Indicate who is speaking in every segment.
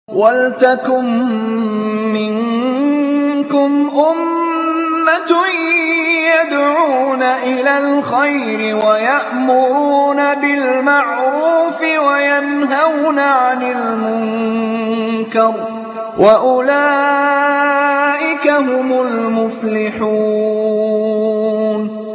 Speaker 1: وَلْتَكُن مِّنكُمْ أُمَّةٌ يَدْعُونَ إِلَى الْخَيْرِ وَيَأْمُرُونَ بِالْمَعْرُوفِ وَيَنْهَوْنَ عَنِ الْمُنكَرِ ۚ وَأُولَٰئِكَ هُمُ الْمُفْلِحُونَ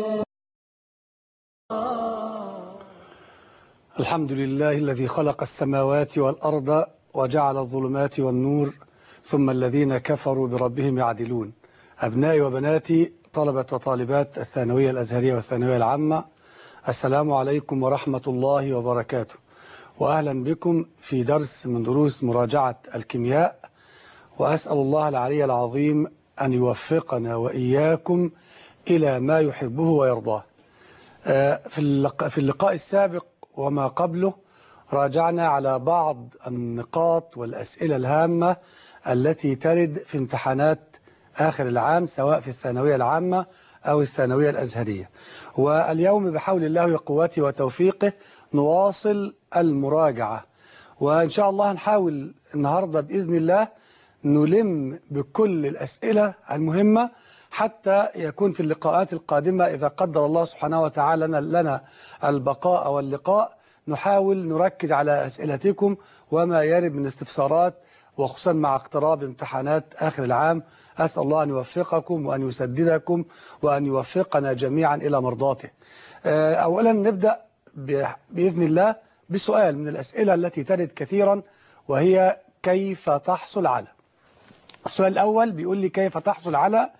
Speaker 2: الحمد لله الذي خلق السماوات والأرض وجعل الظلمات والنور ثم الذين كفروا بربهم يعدلون أبنائي وبناتي طلبة وطالبات الثانوية الأزهرية والثانوية العامة السلام عليكم ورحمة الله وبركاته وأهلا بكم في درس من دروس مراجعة الكيمياء وأسأل الله العلي العظيم أن يوفقنا وإياكم إلى ما يحبه ويرضاه في اللقاء السابق وما قبله راجعنا على بعض النقاط والأسئلة الهامة التي ترد في امتحانات آخر العام سواء في الثانوية العامة أو الثانوية الأزهرية واليوم بحول الله وقوته وتوفيقه نواصل المراجعة وإن شاء الله هنحاول النهاردة بإذن الله نلم بكل الأسئلة المهمة حتى يكون في اللقاءات القادمة إذا قدر الله سبحانه وتعالى لنا البقاء واللقاء نحاول نركز على أسئلتكم وما يرد من استفسارات وخصوصا مع اقتراب امتحانات آخر العام أسأل الله أن يوفقكم وأن يسددكم وأن يوفقنا جميعا إلى مرضاته أولا نبدأ بإذن الله بسؤال من الأسئلة التي ترد كثيرا وهي كيف تحصل على السؤال الأول بيقول لي كيف تحصل على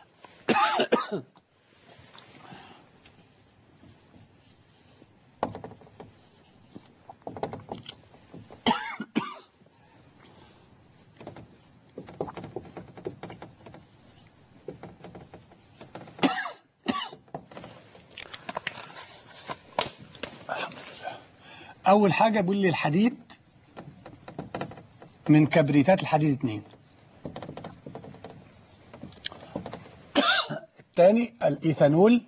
Speaker 2: أول حاجة بيقول لي الحديد من كبريتات الحديد 2 الثاني الإيثانول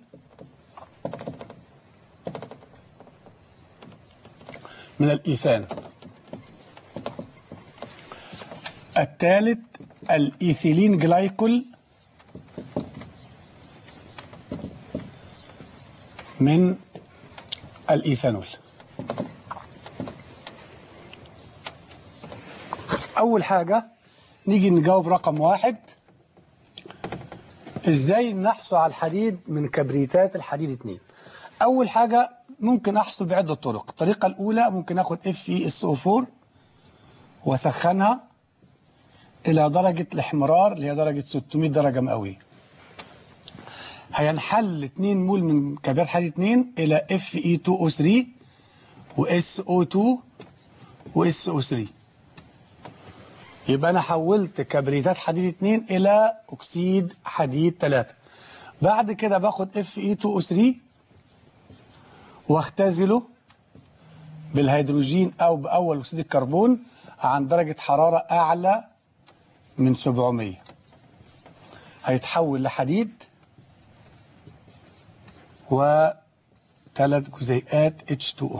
Speaker 2: من الإيثان الثالث الإيثيلين جلايكول من الإيثانول أول حاجة نيجي نجاوب رقم واحد إزاي نحصل على الحديد من كبريتات الحديد 2 أول حاجة ممكن أحصل بعدة طرق الطريقة الأولى ممكن أخد FeSO4 وأسخنها إلى درجة الاحمرار اللي هي درجة 600 درجة مئوية هينحل 2 مول من كبريتات حديد 2 إلى Fe2O3 وSO2 وSO3 يبقى أنا حولت كبريتات حديد 2 إلى أكسيد حديد 3 بعد كده باخد Fe2O3 واختزله بالهيدروجين أو بأول أكسيد الكربون عن درجة حرارة أعلى من 700 هيتحول لحديد وثلاث جزيئات H2O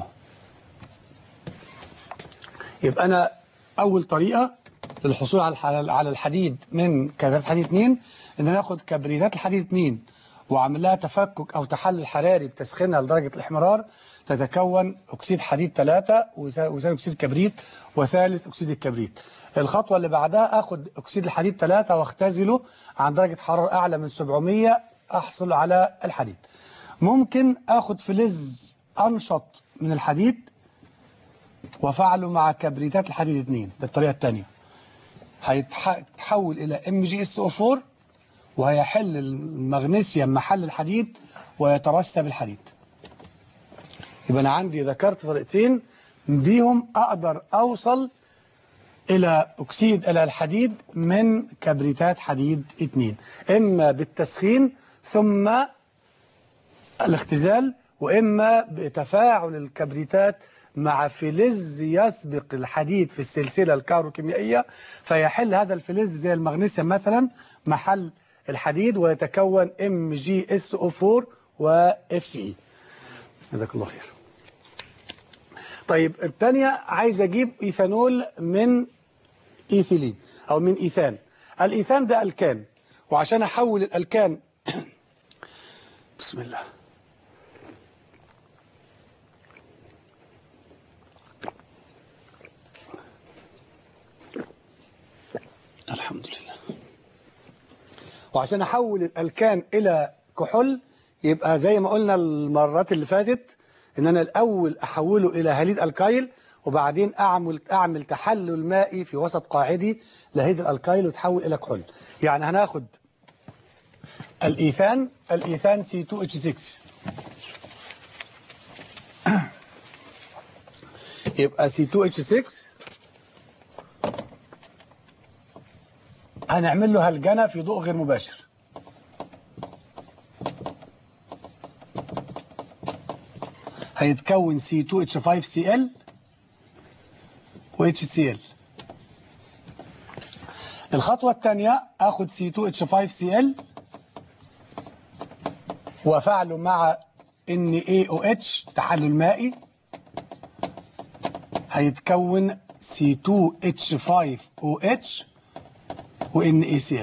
Speaker 2: يبقى أنا أول طريقة للحصول على على الحديد من كبريتات حديد 2 ان انا اخد كبريتات الحديد 2 واعمل لها تفكك او تحلل حراري بتسخينها لدرجه الاحمرار تتكون اكسيد حديد 3 وثاني اكسيد كبريت وثالث اكسيد الكبريت الخطوه اللي بعدها اخد اكسيد الحديد 3 واختزله عن درجه حراره اعلى من 700 احصل على الحديد ممكن اخد فلز انشط من الحديد وفعله مع كبريتات الحديد 2 بالطريقه الثانيه هيتحول إلى MgSO4 وهيحل المغنيسيوم محل الحديد ويترسب الحديد يبقى أنا عندي ذكرت طريقتين بيهم أقدر أوصل إلى أكسيد إلى الحديد من كبريتات حديد 2 إما بالتسخين ثم الاختزال وإما بتفاعل الكبريتات مع فلز يسبق الحديد في السلسلة الكهروكيميائية فيحل هذا الفلز زي المغنيسيوم مثلا محل الحديد ويتكون MgSO4 و Fe جزاك الله خير طيب الثانية عايز أجيب إيثانول من ايثيلين او من ايثان الايثان ده الكان وعشان احول الالكان بسم الله الحمد لله وعشان احول الالكان الى كحول يبقى زي ما قلنا المرات اللي فاتت ان انا الاول احوله الى هاليد الكايل وبعدين اعمل اعمل تحلل مائي في وسط قاعدي لهيد الالكايل وتحول الى كحول يعني هناخد الايثان الايثان سي 2 اتش 6 يبقى سي 2 اتش 6 هنعمل له هلجنه في ضوء غير مباشر هيتكون C2H5Cl و HCl الخطوة الثانية اخد C2H5Cl وافعله مع NaOH تحلل مائي هيتكون C2H5OH و NaCl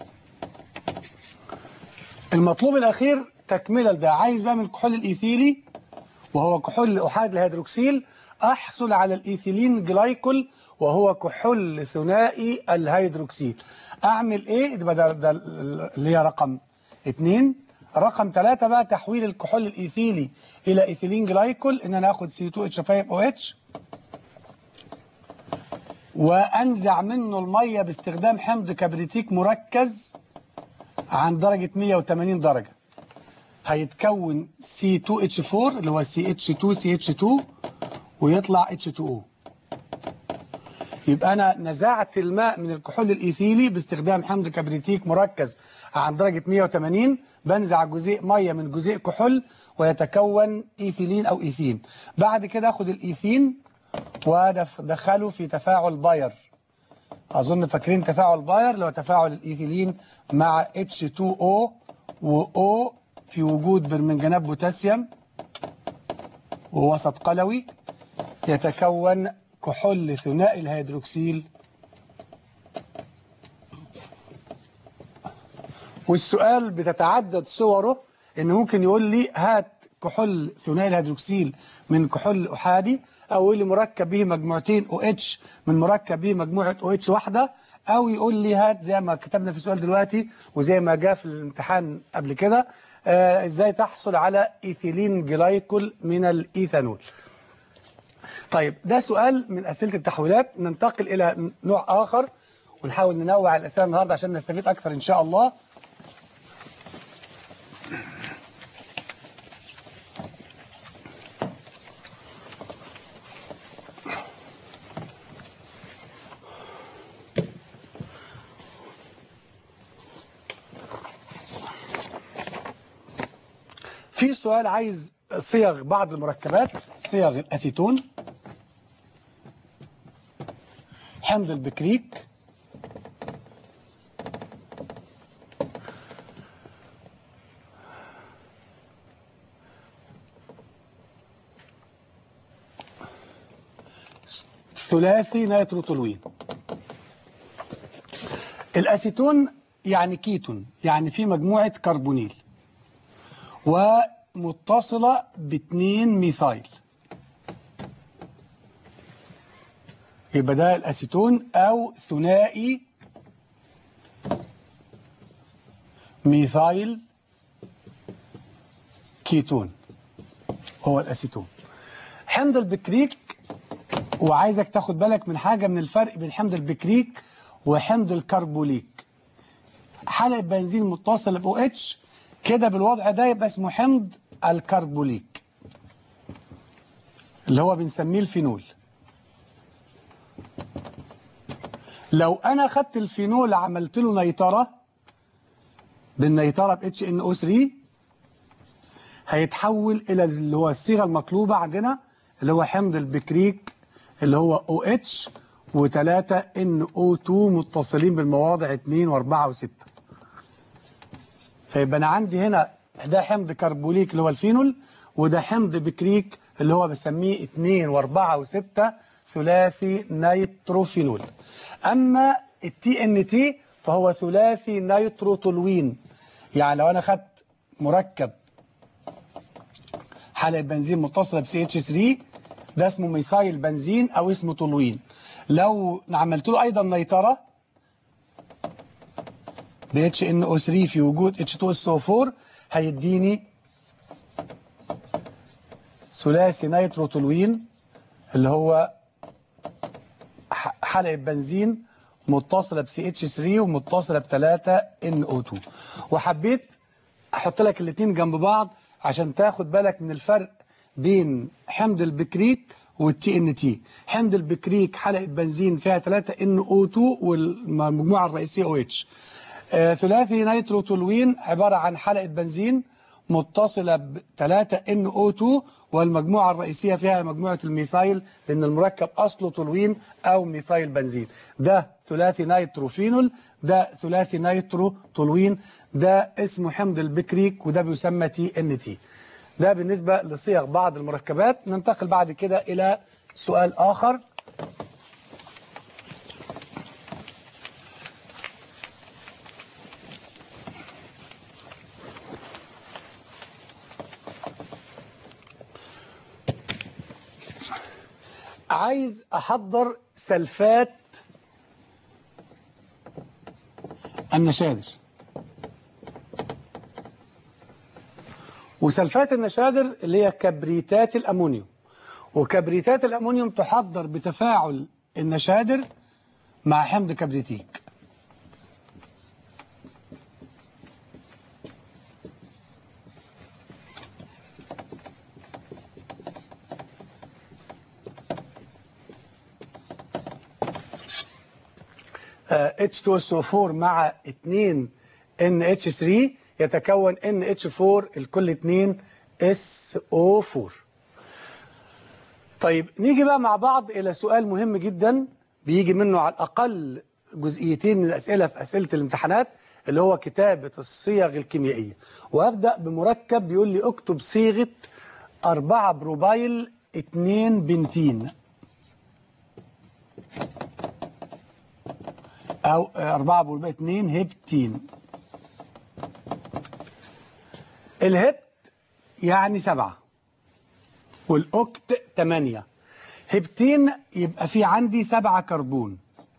Speaker 2: المطلوب الأخير تكملة ده عايز بقى من الكحول الإيثيلي وهو كحول أحاد الهيدروكسيل أحصل على الإيثيلين جلايكول وهو كحول ثنائي الهيدروكسيل أعمل إيه؟ يبقى ده, ده اللي هي رقم اتنين رقم ثلاثة بقى تحويل الكحول الإيثيلي إلى إيثيلين جلايكول إن أنا آخد C2H5OH وأنزع منه المية باستخدام حمض كبريتيك مركز عن درجة 180 درجة هيتكون C2H4 اللي هو CH2CH2 ويطلع H2O يبقى أنا نزعت الماء من الكحول الإيثيلي باستخدام حمض كبريتيك مركز عن درجة 180 بنزع جزيء مية من جزيء كحول ويتكون إيثيلين أو إيثين بعد كده أخد الإيثين ودخله في تفاعل باير أظن فاكرين تفاعل باير اللي هو تفاعل الإيثيلين مع H2O و O في وجود برمنجانات بوتاسيوم ووسط قلوي يتكون كحول ثنائي الهيدروكسيل والسؤال بتتعدد صوره ان ممكن يقول لي هات كحول ثنائي الهيدروكسيل من كحول احادي او يقول لي مركب به مجموعتين او اتش من مركب به مجموعه او اتش واحده او يقول لي هات زي ما كتبنا في السؤال دلوقتي وزي ما جاء في الامتحان قبل كده آه ازاي تحصل على ايثيلين جلايكول من الايثانول طيب ده سؤال من اسئله التحويلات ننتقل الى نوع اخر ونحاول ننوع الاسئله النهارده عشان نستفيد اكثر ان شاء الله في سؤال عايز صيغ بعض المركبات صيغ الأسيتون حمض البكريك ثلاثي نيتروتولوين الأسيتون يعني كيتون يعني في مجموعة كربونيل ومتصلة باثنين ميثايل يبقى ده الأسيتون أو ثنائي ميثايل كيتون هو الأسيتون حمض البكريك وعايزك تاخد بالك من حاجة من الفرق بين حمض البكريك وحمض الكربوليك حلقة بنزين متصلة ب OH كده بالوضع ده يبقى اسمه حمض الكربوليك اللي هو بنسميه الفينول لو انا خدت الفينول عملت له نيترة بالنيترة ب HNO3 هيتحول الى اللي هو الصيغة المطلوبة عندنا اللي هو حمض البكريك اللي هو OH و3 NO2 متصلين بالمواضع 2 و4 و6 فيبقى انا عندي هنا ده حمض كربوليك اللي هو الفينول وده حمض بكريك اللي هو بسميه 2 و4 و6 ثلاثي نيتروفينول أما التي ان تي فهو ثلاثي نيتروتولوين يعني لو أنا خدت مركب حلقة بنزين متصلة ب CH3 ده اسمه ميثايل بنزين أو اسمه تولوين لو عملت له أيضا نيترة ب HNO3 في وجود H2SO4 هيديني ثلاثي نيتروتولوين اللي هو ح- حلقة بنزين متصلة ب CH3 ومتصلة ب 3 NO2 وحبيت احط لك الاثنين جنب بعض عشان تاخد بالك من الفرق بين حمض البكريك والتي ان تي حمض البكريك حلقة بنزين فيها 3 NO2 والمجموعة الرئيسية OH آه ثلاثي نيتروتولوين عبارة عن حلقة بنزين متصلة ب 3 NO2 والمجموعة الرئيسية فيها مجموعة الميثايل لأن المركب أصله تولوين أو ميثايل بنزين ده ثلاثي نيتروفينول ده ثلاثي نيترو تولوين ده اسمه حمض البكريك وده بيسمى تي ان تي ده بالنسبة لصيغ بعض المركبات ننتقل بعد كده إلى سؤال آخر عايز أحضر سلفات النشادر وسلفات النشادر اللي هي كبريتات الأمونيوم وكبريتات الأمونيوم تحضر بتفاعل النشادر مع حمض كبريتيك آه، H2SO4 مع 2 NH3 يتكون NH4 الكل 2 SO4 طيب نيجي بقى مع بعض إلى سؤال مهم جدا بيجي منه على الأقل جزئيتين من الأسئلة في أسئلة الامتحانات اللي هو كتابة الصيغ الكيميائية وأبدأ بمركب بيقول لي اكتب صيغة 4 بروبايل 2 بنتين أو 4 بروبايل 2 هبتين الهبت يعني سبعة والأكت تمانية هبتين يبقى في عندي سبعة كربون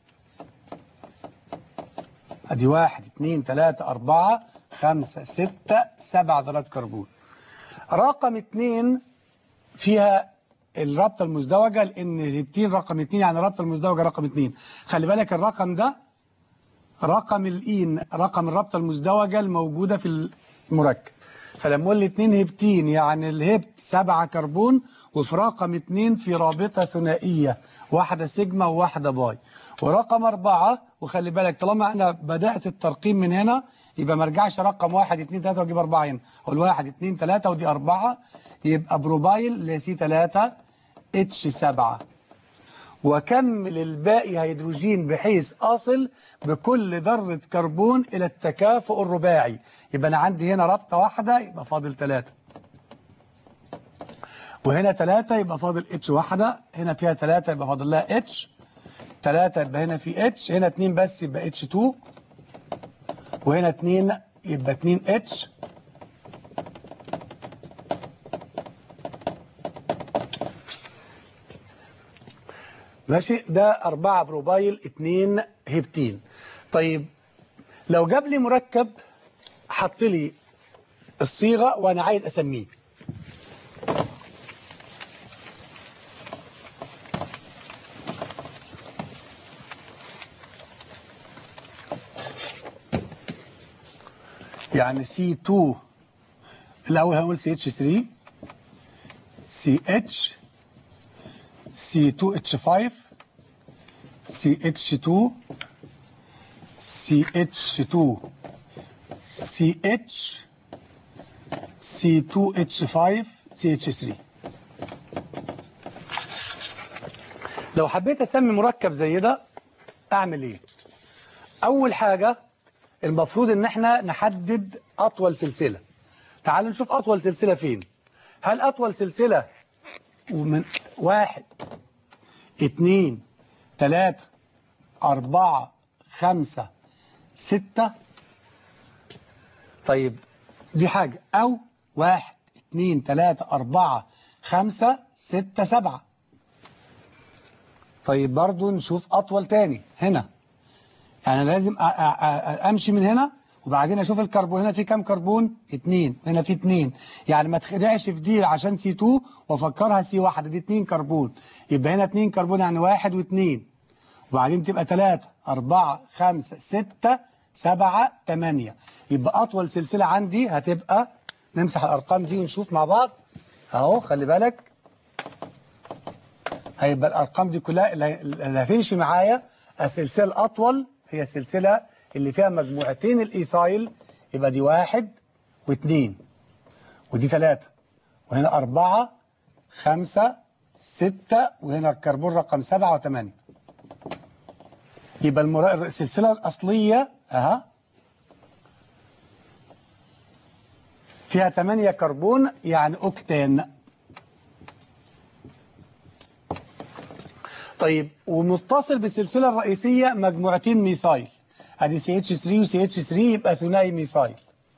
Speaker 2: ادي واحد اتنين تلاتة اربعة خمسة ستة سبعة ذرات كربون رقم اتنين فيها الرابطة المزدوجة لان الهبتين رقم اتنين يعني الرابطة المزدوجة رقم اتنين خلي بالك الرقم ده رقم الإين رقم الرابطة المزدوجة الموجودة في المركب فلما اقول لي اتنين هبتين يعني الهبت سبعة كربون وفي رقم اتنين في رابطة ثنائية واحدة سيجما وواحدة باي ورقم أربعة وخلي بالك طالما أنا بدأت الترقيم من هنا يبقى ما ارجعش رقم واحد اتنين تلاتة واجيب أربعة هنا أقول واحد اتنين تلاتة ودي أربعة يبقى بروبايل لسي تلاتة اتش سبعة وكمل الباقي هيدروجين بحيث أصل بكل ذرة كربون إلى التكافؤ الرباعي يبقى أنا عندي هنا رابطة واحدة يبقى فاضل ثلاثة وهنا ثلاثة يبقى فاضل اتش واحدة هنا فيها ثلاثة يبقى فاضل لها اتش ثلاثة يبقى هنا في اتش هنا اتنين بس يبقى اتش 2 وهنا اتنين يبقى اتنين اتش ماشي ده أربعة بروبايل اتنين هبتين طيب لو جاب لي مركب حط لي الصيغة وأنا عايز أسميه يعني C2 الأول هنقول CH3 CH C2H5 CH2 CH2 CH C2H5 CH3 لو حبيت اسمي مركب زي ده اعمل ايه اول حاجة المفروض ان احنا نحدد اطول سلسلة تعالوا نشوف اطول سلسلة فين هل اطول سلسلة ومن واحد اتنين تلاتة أربعة خمسة ستة طيب دي حاجة أو واحد اتنين تلاتة أربعة خمسة ستة سبعة طيب برضو نشوف أطول تاني هنا يعني لازم أ- أ- أ- أمشي من هنا وبعدين أشوف الكربون هنا في كام كربون اتنين وهنا في اتنين يعني ما تخدعش في دي عشان سي 2 وافكرها سي واحدة دي اتنين كربون يبقى هنا اتنين كربون يعني واحد واتنين وبعدين تبقى تلاتة أربعة خمسة ستة سبعة تمانية يبقى أطول سلسلة عندي هتبقى نمسح الأرقام دي ونشوف مع بعض أهو خلي بالك هيبقى الأرقام دي كلها اللي اللي هتمشي معايا السلسلة الأطول هي السلسلة اللي فيها مجموعتين الإيثايل يبقى دي واحد واثنين ودي ثلاثة وهنا أربعة خمسة ستة وهنا الكربون رقم سبعة وثمانية يبقى المرا... السلسلة الأصلية أها فيها 8 كربون يعني أوكتان طيب ومتصل بالسلسلة الرئيسية مجموعتين ميثايل ادي سي اتش 3 وسي اتش 3 يبقى ثنائي ميثايل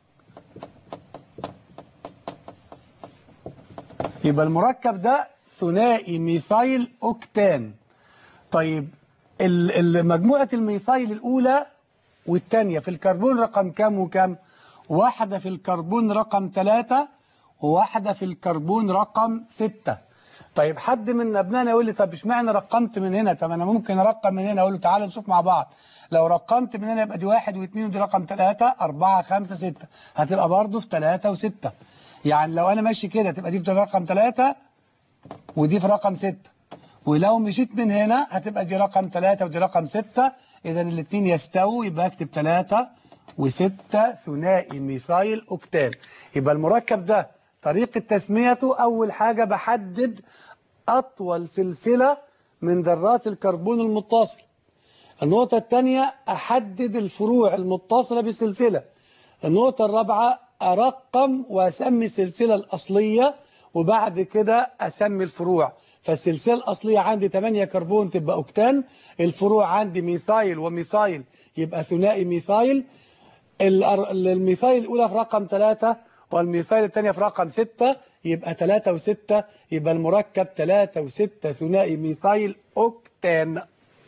Speaker 2: يبقى المركب ده ثنائي ميثايل اوكتان طيب ال- ال- مجموعة الميثايل الأولى والثانية في الكربون رقم كام وكام واحدة في الكربون رقم ثلاثة وواحدة في الكربون رقم ستة طيب حد من أبنائنا يقول لي طب اشمعنى رقمت من هنا طب أنا ممكن أرقم من هنا أقول له تعالى نشوف مع بعض لو رقمت من هنا يبقى دي واحد واثنين ودي رقم ثلاثة أربعة خمسة ستة هتبقى برضه في ثلاثة وستة يعني لو أنا ماشي كده تبقى دي في رقم ثلاثة ودي في رقم ستة ولو مشيت من هنا هتبقى دي رقم ثلاثة ودي رقم ستة إذا الاثنين يستووا يبقى أكتب ثلاثة وستة ثنائي ميثايل أوكتان يبقى المركب ده طريقة تسميته أول حاجة بحدد أطول سلسلة من ذرات الكربون المتصل النقطة الثانية أحدد الفروع المتصلة بالسلسلة النقطة الرابعة أرقم وأسمي السلسلة الأصلية وبعد كده أسمي الفروع فالسلسلة الأصلية عندي 8 كربون تبقى أوكتان الفروع عندي ميثايل وميثايل يبقى ثنائي ميثايل الأر- الميثايل الأولى في رقم 3 والميثايل الثانية في رقم 6 يبقى 3 و6 يبقى المركب 3 و6 ثنائي ميثايل أوكتان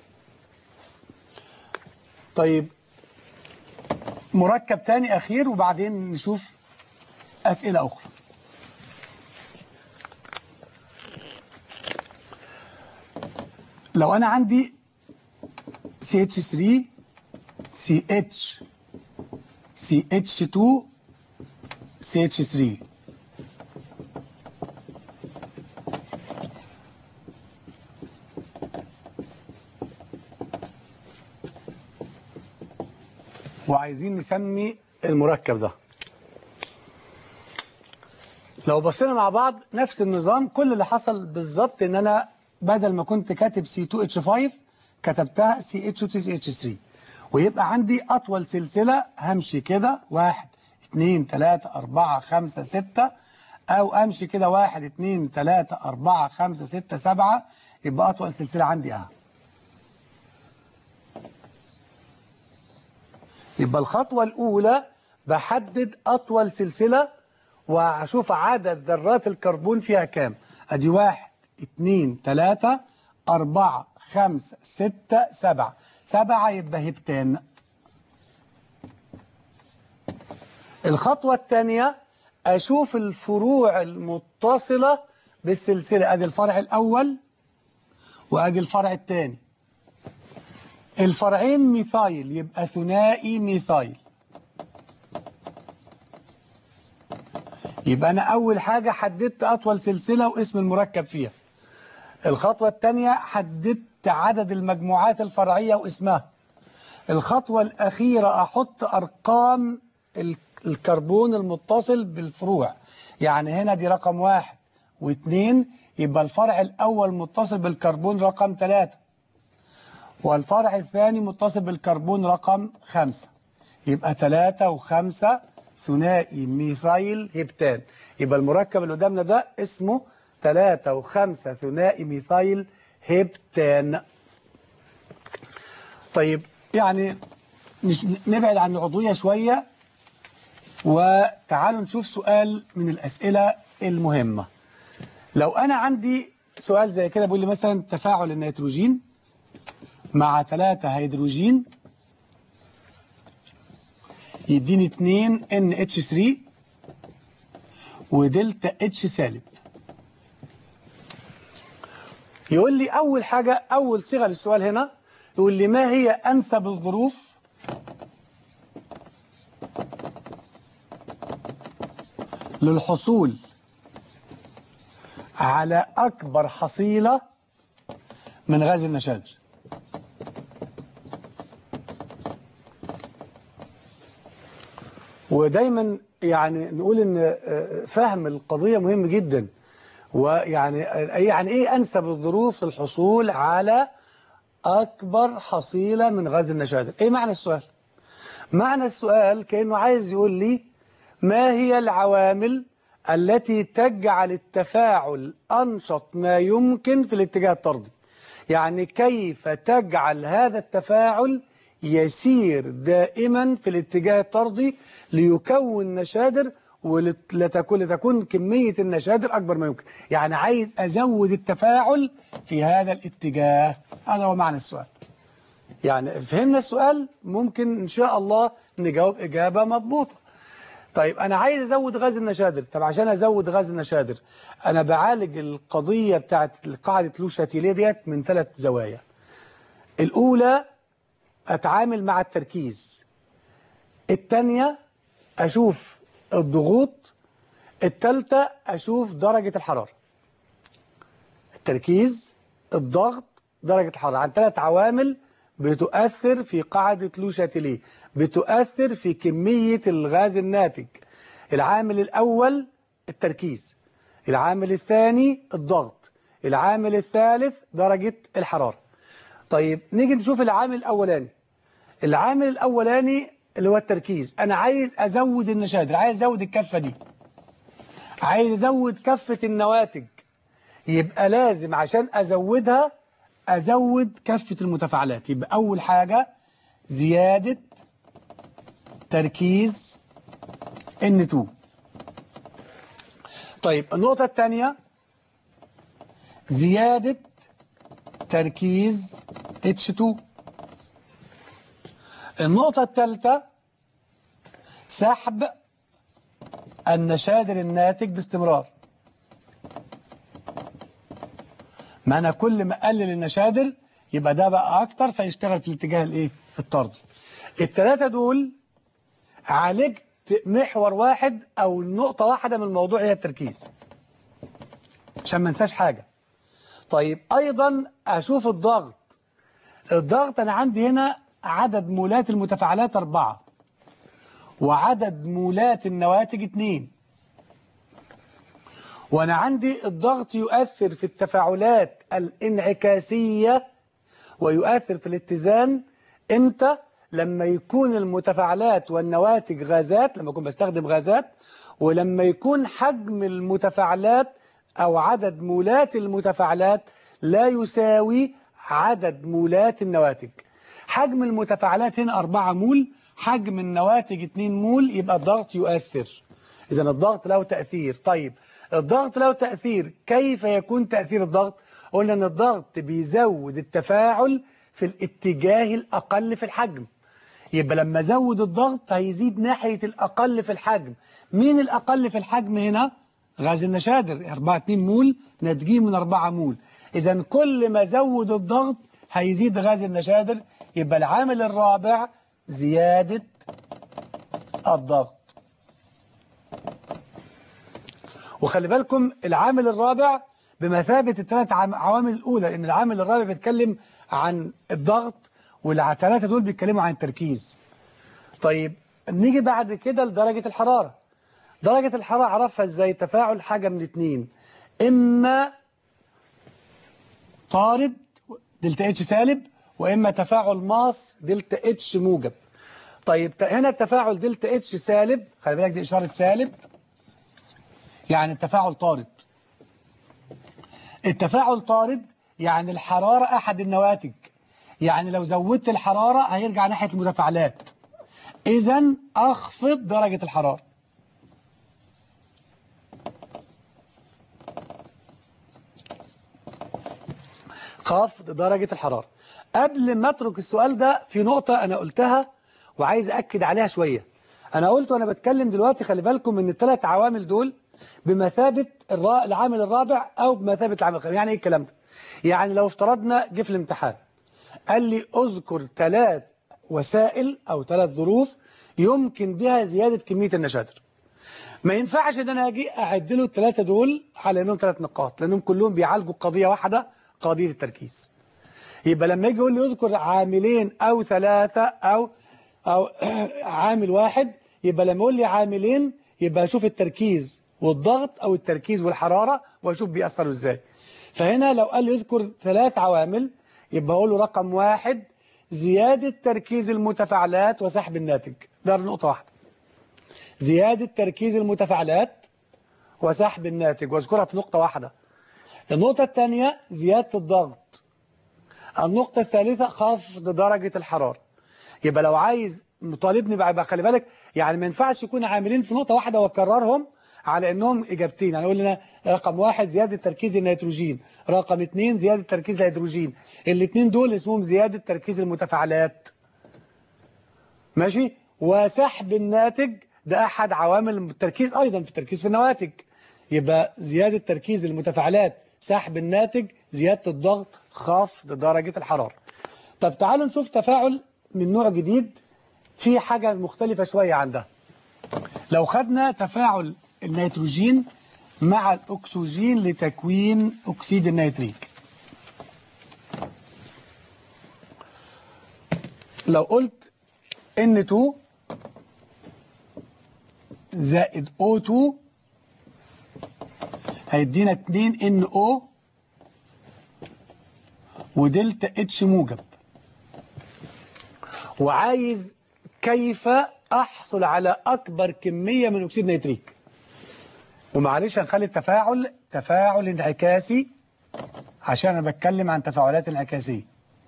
Speaker 2: طيب مركب تاني أخير وبعدين نشوف أسئلة أخرى لو أنا عندي CH3 CH CH2 CH3 وعايزين نسمي المركب ده لو بصينا مع بعض نفس النظام كل اللي حصل بالظبط ان انا بدل ما كنت كاتب C2H5 كتبتها CH2CH3 ويبقى عندي اطول سلسلة همشي كده واحد اتنين تلاتة اربعة خمسة ستة او امشي كده واحد اتنين تلاتة اربعة خمسة ستة سبعة يبقى اطول سلسلة عندي اهي يبقى الخطوة الأولى بحدد أطول سلسلة وأشوف عدد ذرات الكربون فيها كام أدي واحد اتنين تلاتة أربعة خمسة ستة سبعة سبعة يبقى هبتان الخطوة الثانية أشوف الفروع المتصلة بالسلسلة أدي الفرع الأول وأدي الفرع الثاني الفرعين ميثايل يبقى ثنائي ميثايل يبقى أنا أول حاجة حددت أطول سلسلة واسم المركب فيها الخطوة الثانية حددت عدد المجموعات الفرعية واسمها الخطوة الأخيرة أحط أرقام ال- الكربون المتصل بالفروع يعني هنا دي رقم واحد واثنين يبقى الفرع الأول متصل بالكربون رقم ثلاثة والفرع الثاني متصل بالكربون رقم خمسة يبقى ثلاثة وخمسة ثنائي ميثايل هبتان يبقى المركب اللي قدامنا ده اسمه ثلاثة وخمسة ثنائي ميثايل هبتان طيب يعني نش- نبعد عن العضوية شوية وتعالوا نشوف سؤال من الأسئلة المهمة لو أنا عندي سؤال زي كده بيقول لي مثلا تفاعل النيتروجين مع 3 هيدروجين يديني 2 NH3 ودلتا اتش سالب يقول لي أول حاجة أول صيغة للسؤال هنا يقول لي ما هي أنسب الظروف للحصول على أكبر حصيلة من غاز النشادر ودايما يعني نقول ان آه، فهم القضية مهم جدا ويعني يعني ايه انسب الظروف للحصول على اكبر حصيلة من غاز النشادر ايه معنى السؤال معنى السؤال كأنه عايز يقول لي ما هي العوامل التي تجعل التفاعل أنشط ما يمكن في الاتجاه الطردي يعني كيف تجعل هذا التفاعل يسير دائما في الاتجاه الطردي ليكون نشادر ولتكون لتكون كمية النشادر أكبر ما يمكن يعني عايز أزود التفاعل في هذا الاتجاه هذا هو معنى السؤال يعني فهمنا السؤال ممكن إن شاء الله نجاوب إجابة مضبوطة طيب أنا عايز أزود غاز النشادر طب عشان أزود غاز النشادر أنا بعالج القضية بتاعت قاعدة لو شاتيليه ديت من ثلاث زوايا الأولى أتعامل مع التركيز الثانية أشوف الضغوط الثالثة أشوف درجة الحرارة التركيز الضغط درجة الحرارة عن ثلاث عوامل بتؤثر في قاعدة لو شاتيليه بتؤثر في كمية الغاز الناتج العامل الأول التركيز العامل الثاني الضغط العامل الثالث درجة الحرارة طيب نيجي نشوف العامل الأولاني العامل الأولاني اللي هو التركيز أنا عايز أزود النشادر عايز أزود الكفة دي عايز أزود كفة النواتج يبقى لازم عشان أزودها أزود كفة المتفاعلات يبقى أول حاجة زيادة تركيز N2 طيب النقطة الثانية زيادة تركيز H2 النقطة الثالثة سحب النشادر الناتج باستمرار ما أنا كل ما أقلل النشادر يبقى ده بقى أكتر فيشتغل في الاتجاه الإيه؟ الطردي الثلاثة دول عالجت محور واحد أو نقطة واحدة من الموضوع هي التركيز عشان ما انساش حاجة طيب أيضا أشوف الضغط الضغط أنا عندي هنا عدد مولات المتفاعلات أربعة وعدد مولات النواتج اتنين وأنا عندي الضغط يؤثر في التفاعلات الانعكاسية ويؤثر في الاتزان امتى لما يكون المتفاعلات والنواتج غازات لما أكون بستخدم غازات ولما يكون حجم المتفاعلات أو عدد مولات المتفاعلات لا يساوي عدد مولات النواتج حجم المتفاعلات هنا 4 مول حجم النواتج 2 مول يبقى الضغط يؤثر إذا الضغط له تأثير طيب الضغط له تأثير كيف يكون تأثير الضغط قلنا أن الضغط بيزود التفاعل في الاتجاه الأقل في الحجم يبقى لما زود الضغط هيزيد ناحية الأقل في الحجم مين الأقل في الحجم هنا؟ غاز النشادر 4 2 مول ناتجين من 4 مول إذا كل ما زود الضغط هيزيد غاز النشادر يبقى العامل الرابع زيادة الضغط وخلي بالكم العامل الرابع بمثابة الثلاث عام- عوامل الأولى لأن العامل الرابع بيتكلم عن الضغط والثلاثة دول بيتكلموا عن التركيز طيب نيجي بعد كده لدرجة الحرارة درجة الحرارة عرفها ازاي تفاعل حاجة من اتنين إما طارد دلتا اتش سالب وإما تفاعل ماس دلتا اتش موجب طيب ت- هنا التفاعل دلتا اتش سالب خلي بالك دي إشارة سالب يعني التفاعل طارد التفاعل طارد يعني الحرارة أحد النواتج يعني لو زودت الحرارة هيرجع ناحية المتفاعلات إذا أخفض درجة الحرارة خفض درجة الحرارة قبل ما اترك السؤال ده في نقطة أنا قلتها وعايز أكد عليها شوية أنا قلت وأنا بتكلم دلوقتي خلي بالكم إن الثلاث عوامل دول بمثابة الرا... العامل الرابع أو بمثابة العامل الخامس يعني إيه الكلام ده؟ يعني لو افترضنا جه في الامتحان قال لي أذكر ثلاث وسائل أو ثلاث ظروف يمكن بها زيادة كمية النشادر ما ينفعش ان انا اجي اعد له الثلاثه دول على انهم ثلاث نقاط لانهم كلهم بيعالجوا قضيه واحده قضيه التركيز يبقى لما يجي يقول لي اذكر عاملين او ثلاثه او او عامل واحد يبقى لما يقول لي عاملين يبقى اشوف التركيز والضغط او التركيز والحراره واشوف بيأثروا ازاي فهنا لو قال لي اذكر ثلاث عوامل يبقى اقول له رقم واحد زياده تركيز المتفاعلات وسحب الناتج ده نقطه واحده زيادة تركيز المتفاعلات وسحب الناتج واذكرها في نقطة واحدة النقطة الثانية زيادة الضغط النقطة الثالثة خفض درجة الحرارة يبقى لو عايز مطالبني بقى, بقى خلي بالك يعني ما ينفعش يكون عاملين في نقطة واحدة واكررهم على انهم اجابتين يعني يقول لنا رقم واحد زيادة تركيز النيتروجين رقم اثنين زيادة تركيز الهيدروجين الاثنين دول اسمهم زيادة تركيز المتفاعلات ماشي وسحب الناتج ده أحد عوامل التركيز أيضا في التركيز في النواتج يبقى زيادة تركيز المتفاعلات سحب الناتج زيادة الضغط خفض درجة الحرارة طب تعالوا نشوف تفاعل من نوع جديد في حاجة مختلفة شوية عن ده لو خدنا تفاعل النيتروجين مع الأكسجين لتكوين أكسيد النيتريك لو قلت N2 زائد O2 هيدينا 2 NO ودلتا اتش موجب وعايز كيف احصل على اكبر كمية من اكسيد نيتريك ومعلش هنخلي التفاعل تفاعل انعكاسي عشان انا بتكلم عن تفاعلات انعكاسيه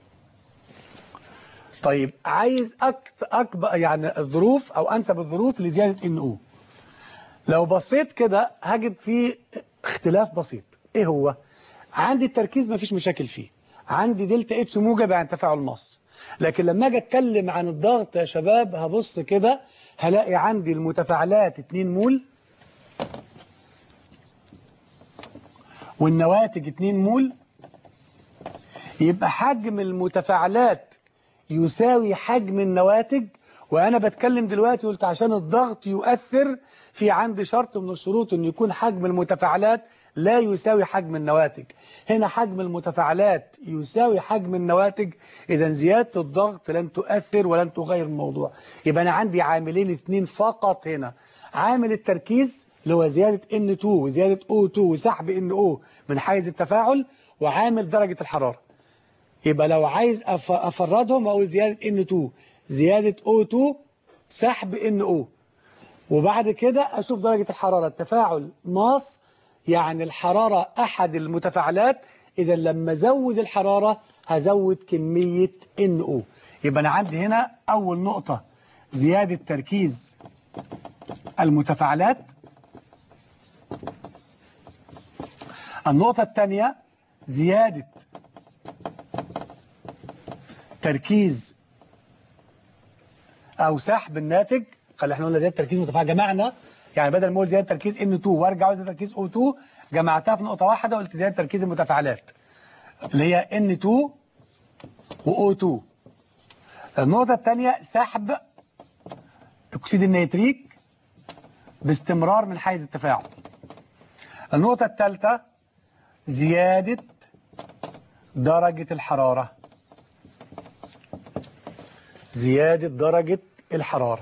Speaker 2: طيب عايز أكت أكبر يعني الظروف أو أنسب الظروف لزيادة NO لو بصيت كده هجد فيه اختلاف بسيط إيه هو؟ عندي التركيز مفيش مشاكل فيه عندي دلتا اتش موجب عن تفاعل مص لكن لما اجي اتكلم عن الضغط يا شباب هبص كده هلاقي عندي المتفاعلات 2 مول والنواتج 2 مول يبقى حجم المتفاعلات يساوي حجم النواتج وأنا بتكلم دلوقتي قلت عشان الضغط يؤثر في عندي شرط من الشروط أن يكون حجم المتفاعلات لا يساوي حجم النواتج هنا حجم المتفاعلات يساوي حجم النواتج إذا زيادة الضغط لن تؤثر ولن تغير الموضوع يبقى أنا عندي عاملين اثنين فقط هنا عامل التركيز اللي هو زيادة N2 وزيادة O2 وسحب NO من حيز التفاعل وعامل درجة الحرارة يبقى لو عايز أف- أفردهم أقول زيادة N2 زيادة O2 سحب NO وبعد كده أشوف درجة الحرارة التفاعل ماس يعني الحرارة أحد المتفاعلات إذا لما أزود الحرارة هزود كمية NO يبقى أنا عندي هنا أول نقطة زيادة تركيز المتفاعلات النقطة الثانية زيادة تركيز أو سحب الناتج خلي احنا قلنا زيادة تركيز متفاعل جمعنا يعني بدل ما اقول زيادة تركيز N2 وارجع اقول زيادة تركيز O2 جمعتها في نقطة واحدة قلت زيادة تركيز المتفاعلات اللي هي N2 و O2 النقطة الثانية سحب أكسيد النيتريك باستمرار من حيز التفاعل النقطة الثالثة زيادة درجة الحرارة زيادة درجة الحرارة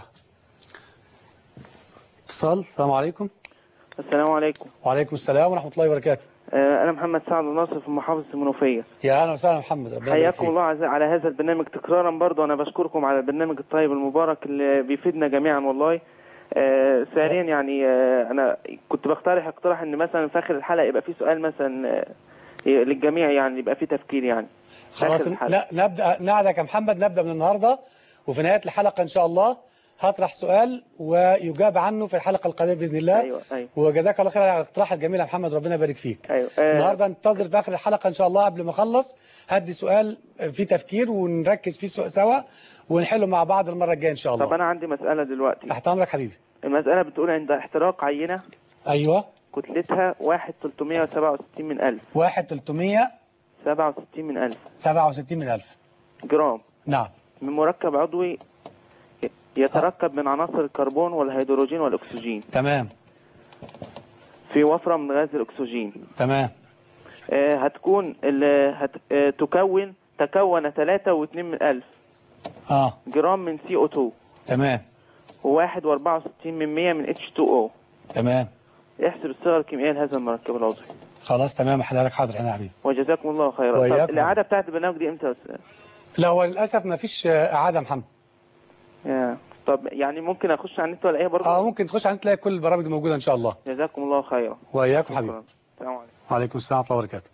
Speaker 2: اتصال السلام عليكم
Speaker 3: السلام عليكم
Speaker 2: وعليكم السلام ورحمة الله وبركاته
Speaker 3: آه، أنا محمد سعد الناصر في محافظة المنوفية
Speaker 2: يا أهلا وسهلا محمد ربنا يبارك
Speaker 3: حياكم
Speaker 2: فيك.
Speaker 3: الله عز- على هذا البرنامج تكرارا برضو أنا بشكركم على البرنامج الطيب المبارك اللي بيفيدنا جميعا والله آه، ثانيا يعني آه، أنا كنت بقترح اقتراح إن مثلا في آخر الحلقة يبقى في سؤال مثلا آه، للجميع يعني يبقى في تفكير يعني
Speaker 2: خلاص
Speaker 3: آخر الحلقة.
Speaker 2: لا نبدا نعدك يا محمد نبدا من النهارده وفي نهايه الحلقه ان شاء الله هطرح سؤال ويجاب عنه في الحلقه القادمه باذن الله
Speaker 3: أيوة، أيوة.
Speaker 2: وجزاك الله خير على الاقتراح الجميل يا محمد ربنا يبارك فيك
Speaker 3: أيوة. آه.
Speaker 2: النهارده انتظر في اخر الحلقه ان شاء الله قبل ما اخلص هدي سؤال فيه تفكير ونركز فيه سو- سوا ونحله مع بعض المره الجايه ان شاء الله
Speaker 3: طب انا عندي مساله دلوقتي
Speaker 2: تحت امرك حبيبي
Speaker 3: المساله بتقول عند احتراق عينه
Speaker 2: ايوه
Speaker 3: كتلتها 1 367 من 1000
Speaker 2: 1 367
Speaker 3: 67 من 1000
Speaker 2: من 1000
Speaker 3: جرام
Speaker 2: نعم
Speaker 3: من مركب عضوي يتركب من عناصر الكربون والهيدروجين والاكسجين
Speaker 2: تمام
Speaker 3: في وفره من غاز الاكسجين
Speaker 2: تمام
Speaker 3: آه، هتكون ال- هت... آه، تكون تكون 3 و2 من 1000
Speaker 2: اه
Speaker 3: جرام من سي او 2
Speaker 2: تمام
Speaker 3: و1 و64 من 100 من اتش 2 او
Speaker 2: تمام
Speaker 3: احسب الصيغه الكيميائيه لهذا المركب العضوي
Speaker 2: خلاص تمام حضرتك حاضر هنا يا حبيبي
Speaker 3: وجزاكم الله خيرا
Speaker 2: وإياكم.
Speaker 3: طب الاعاده بتاعت البرنامج دي امتى يا أستاذ؟
Speaker 2: لا هو للاسف ما فيش آه، اعاده يا محمد
Speaker 3: يا. طب يعني ممكن اخش على النت ولا ايه برضه
Speaker 2: اه ممكن تخش على تلاقي كل البرامج موجوده ان شاء الله
Speaker 3: جزاكم الله خيرا
Speaker 2: واياكم حبيبي
Speaker 3: شكرا. السلام عليكم
Speaker 2: وعليكم السلام ورحمه الله وبركاته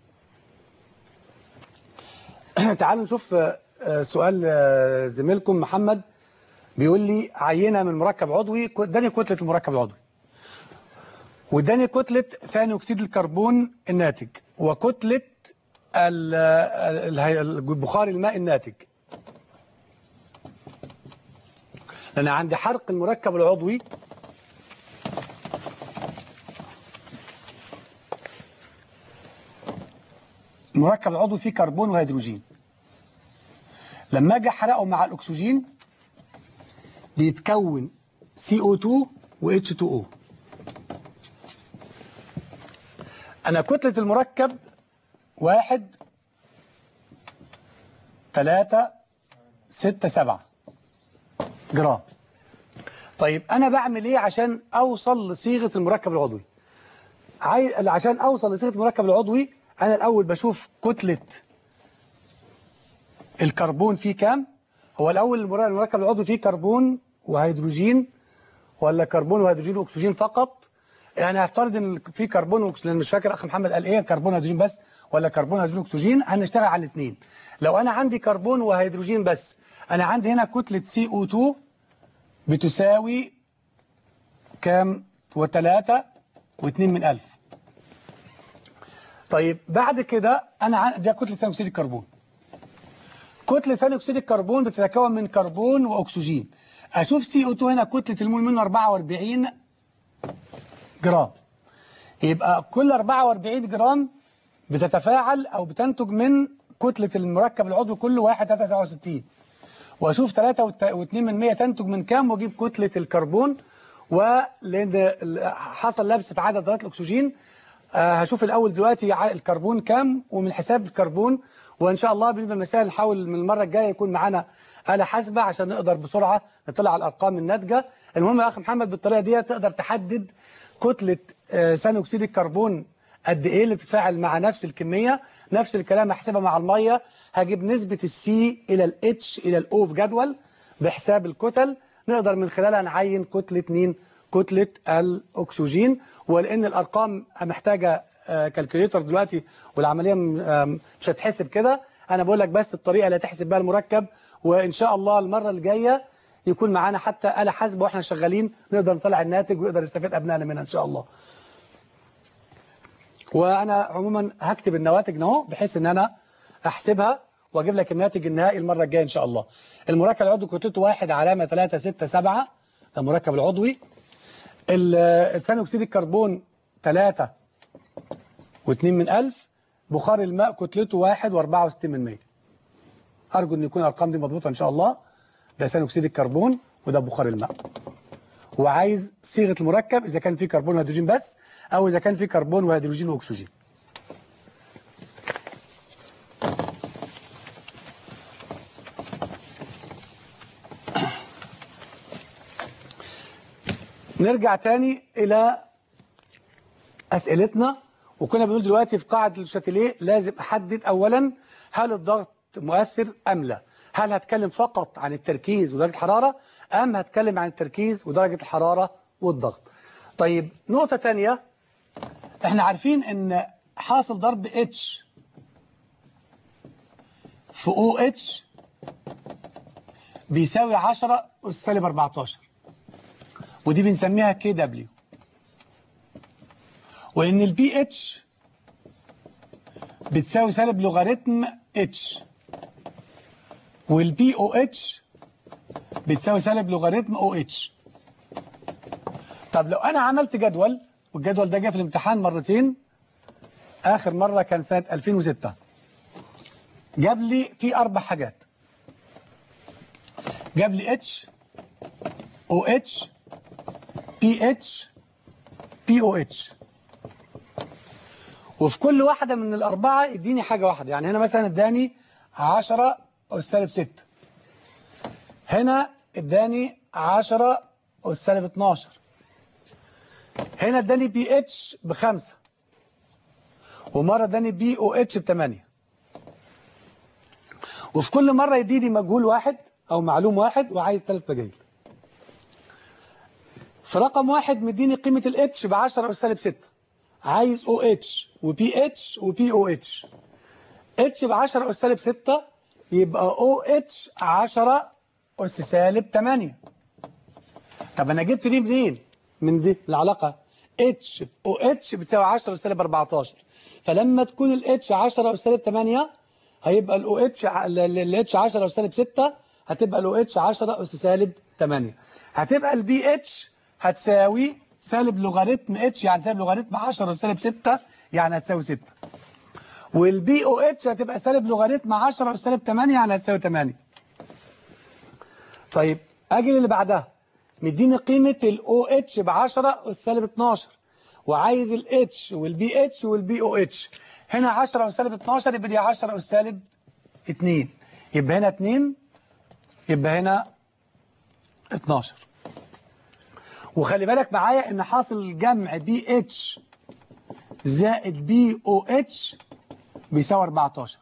Speaker 2: تعالوا نشوف آه، آه، سؤال آه، زميلكم محمد بيقول لي عينه من مركب عضوي ك- اداني كتله المركب العضوي واداني كتله ثاني اكسيد الكربون الناتج وكتله ال- ال- الهي- البخار الماء الناتج لان عندي حرق المركب العضوي المركب العضوي فيه كربون وهيدروجين لما اجي احرقه مع الاكسجين بيتكون CO2 و H2O انا كتلة المركب واحد تلاتة ستة سبعة جرام طيب انا بعمل ايه عشان اوصل لصيغة المركب العضوي عاي... عشان اوصل لصيغه المركب العضوي انا الاول بشوف كتله الكربون فيه كام هو الاول المر- المركب العضوي فيه كربون وهيدروجين ولا كربون وهيدروجين واكسجين فقط يعني هفترض ان في كربون واكسجين لأن مش فاكر اخ محمد قال ايه كربون وهيدروجين بس ولا كربون وهيدروجين واكسجين هنشتغل على الاثنين لو انا عندي كربون وهيدروجين بس انا عندي هنا كتله سي او 2 بتساوي كام وثلاثة واثنين من ألف طيب بعد كده أنا عن... ده كتلة ثاني أكسيد الكربون كتلة ثاني أكسيد الكربون بتتكون من كربون وأكسجين أشوف سي او 2 هنا كتلة المول منه 44 جرام يبقى كل 44 جرام بتتفاعل أو بتنتج من كتلة المركب العضوي كله 1.67 واشوف 3 و2 من 100 تنتج من كام واجيب كتله الكربون ولان ال- حصل لبس في عدد ذرات الاكسجين آه، هشوف الاول دلوقتي ع- الكربون كام ومن حساب الكربون وان شاء الله بالنسبه للمسائل نحاول من المره الجايه يكون معانا آلة حاسبة عشان نقدر بسرعة نطلع على الأرقام الناتجة المهم يا أخي محمد بالطريقة دي تقدر تحدد كتلة آه، ثاني أكسيد الكربون قد ايه اللي بتتفاعل مع نفس الكمية نفس الكلام هحسبها مع المية هجيب نسبة السي الى الاتش الى الاو في جدول بحساب الكتل نقدر من خلالها نعين كتلة مين كتلة الاكسجين ولان الارقام محتاجة آه، كالكوليتر دلوقتي والعملية م- آم، مش هتحسب كده انا بقول لك بس الطريقة اللي هتحسب بها المركب وان شاء الله المرة الجاية يكون معانا حتى آلة حاسبة واحنا شغالين نقدر نطلع الناتج ويقدر يستفيد ابنائنا منها ان شاء الله وانا عموما هكتب النواتج اهو بحيث ان انا احسبها واجيب لك الناتج النهائي المره الجايه ان شاء الله المركب العضوي كتلته واحد علامه 3 6 7 ده المركب العضوي ال- ثاني اكسيد الكربون 3 و2 من 1000 بخار الماء كتلته 1 و64 من 100 ارجو ان يكون الارقام دي مضبوطه ان شاء الله ده ثاني اكسيد الكربون وده بخار الماء وعايز صيغه المركب اذا كان فيه كربون وهيدروجين بس او اذا كان فيه كربون وهيدروجين واكسجين نرجع تاني الى اسئلتنا وكنا بنقول دلوقتي في قاعده الشاتيليه لازم احدد اولا هل الضغط مؤثر ام لا هل هتكلم فقط عن التركيز ودرجه الحراره ام هتكلم عن التركيز ودرجه الحراره والضغط طيب نقطه تانية احنا عارفين ان حاصل ضرب اتش في او اتش بيساوي 10 اس سالب 14 ودي بنسميها كي دبليو وان البي اتش بتساوي سالب لوغاريتم اتش والبي او اتش بتساوي سالب لوغاريتم او اتش طب لو انا عملت جدول والجدول ده جه في الامتحان مرتين اخر مره كان سنه 2006 جاب لي فيه اربع حاجات جاب لي اتش او اتش بي اتش بي او اتش وفي كل واحدة من الأربعة اديني حاجة واحدة يعني هنا مثلا اداني 10 أس سالب 6 هنا اداني 10 أس سالب 12 هنا اداني بي اتش بخمسة ومرة اداني بي او اتش بثمانية وفي كل مرة يديني مجهول واحد أو معلوم واحد وعايز ثلاث مجاهيل في رقم واحد مديني قيمة الاتش ب 10 أس سالب 6 عايز او اتش وبي اتش وبي او اتش اتش ب 10 اس سالب 6 يبقى او اتش 10 اس سالب 8 طب انا جبت دي منين من دي العلاقه اتش او اتش بتساوي 10 اس سالب 14 فلما تكون الاتش 10 اس سالب 8 هيبقى الاو اتش الاتش 10 اس سالب 6 هتبقى الاو اتش 10 اس سالب 8 هتبقى البي اتش هتساوي سالب لوغاريتم اتش يعني سالب لوغاريتم 10 سالب 6 يعني هتساوي 6 والبي او اتش هتبقى سالب لوغاريتم 10 سالب 8 يعني هتساوي 8 طيب اجي اللي بعدها مديني قيمة الاو اتش ب 10 سالب 12 وعايز الاتش والبي اتش والبي او اتش هنا 10 سالب 12 يبقى دي 10 سالب 2 يبقى هنا 2 يبقى هنا 12 وخلي بالك معايا ان حاصل جمع بي اتش زائد بي او اتش بيساوي 14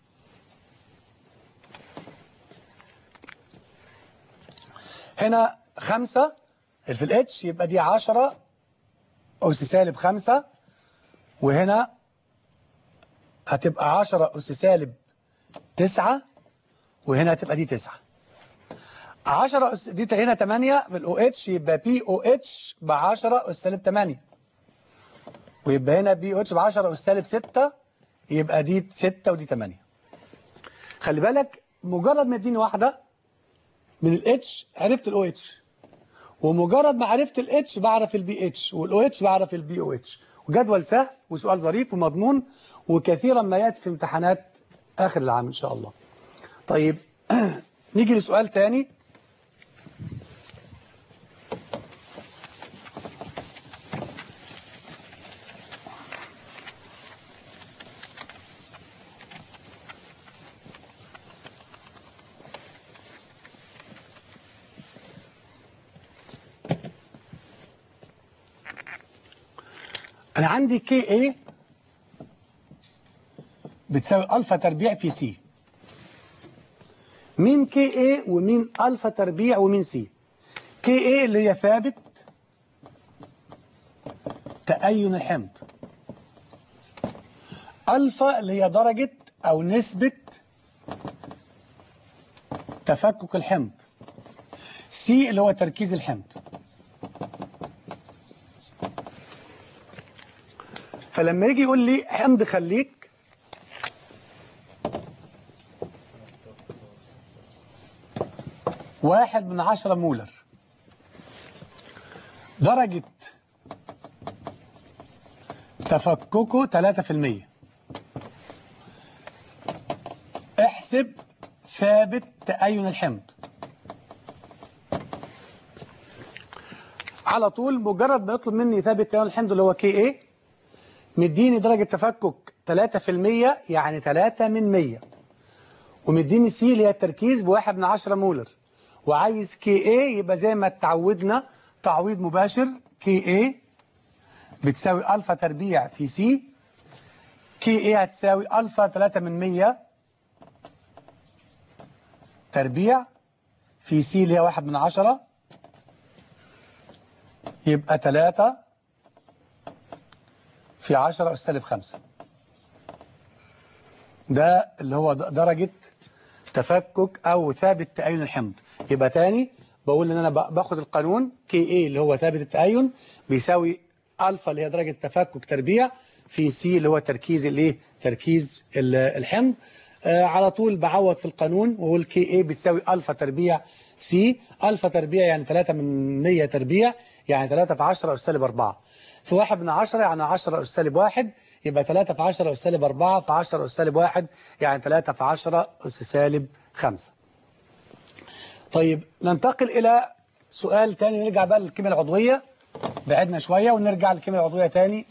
Speaker 2: هنا 5 في الاتش يبقى دي 10 أس سالب 5 وهنا هتبقى 10 أس سالب 9 وهنا هتبقى دي 9 10 أس دي هنا 8 بالاو اتش يبقى بي او اتش ب 10 أس سالب 8 ويبقى هنا بي او اتش ب 10 أس سالب 6 يبقى دي 6 ودي 8 خلي بالك مجرد ما اديني واحده من الاتش عرفت الاو اتش ومجرد ما عرفت الاتش بعرف البي اتش والاو اتش بعرف البي او اتش وجدول سهل وسؤال ظريف ومضمون وكثيرا ما ياتي في امتحانات اخر العام ان شاء الله طيب نيجي لسؤال تاني أنا عندي كي اي بتساوي ألفا تربيع في سي مين كي اي ومين ألفا تربيع ومين سي كي اي اللي هي ثابت تأين الحمض ألفا اللي هي درجة أو نسبة تفكك الحمض سي اللي هو تركيز الحمض فلما يجي يقول لي حمض خليك واحد من عشرة مولر درجة تفككه تلاتة في المية احسب ثابت تأين الحمض على طول مجرد ما يطلب مني ثابت تأين الحمض اللي هو كي ايه مديني درجة تفكك 3% يعني 3 من 100 ومديني سي اللي هي التركيز بواحد من 10 مولر وعايز كي اي يبقى زي ما اتعودنا تعويض مباشر كي اي بتساوي الفا تربيع في سي كي اي هتساوي الفا 3 من 100 تربيع في سي اللي هي واحد من 10 يبقى 3 في 10 أس سالب 5 ده اللي هو درجة تفكك او ثابت تأين الحمض يبقى تاني بقول ان انا ب- باخد القانون كي اي اللي هو ثابت التأين بيساوي الفا اللي هي درجة تفكك تربيع في سي اللي هو تركيز الايه تركيز ال- الحمض آه على طول بعوض في القانون واقول كي اي بتساوي الفا تربيع سي الفا تربيع يعني 3 من 100 تربيع يعني 3 في 10 اس سالب 4 في 1 من 10 يعني 10 اس سالب 1 يبقى 3 في 10 اس سالب 4 في 10 اس سالب 1 يعني 3 في 10 اس سالب 5 طيب ننتقل إلى سؤال تاني نرجع بقى للكيمياء العضوية بعدنا شوية ونرجع للكيمياء العضوية تاني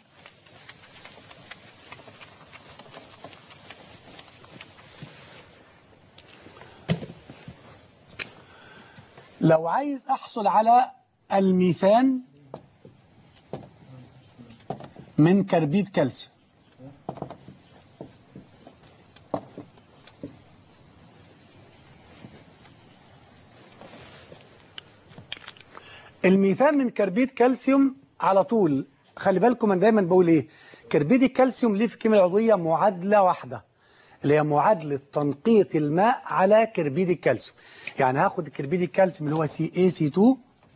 Speaker 2: لو عايز أحصل على الميثان من كربيد كالسيوم الميثان من كربيد كالسيوم على طول خلي بالكم انا دايما بقول ايه كربيد الكالسيوم ليه في الكيمياء العضويه معادله واحده اللي هي معادله تنقيط الماء على كربيد الكالسيوم يعني هاخد كربيد الكالسيوم اللي هو سي اي سي 2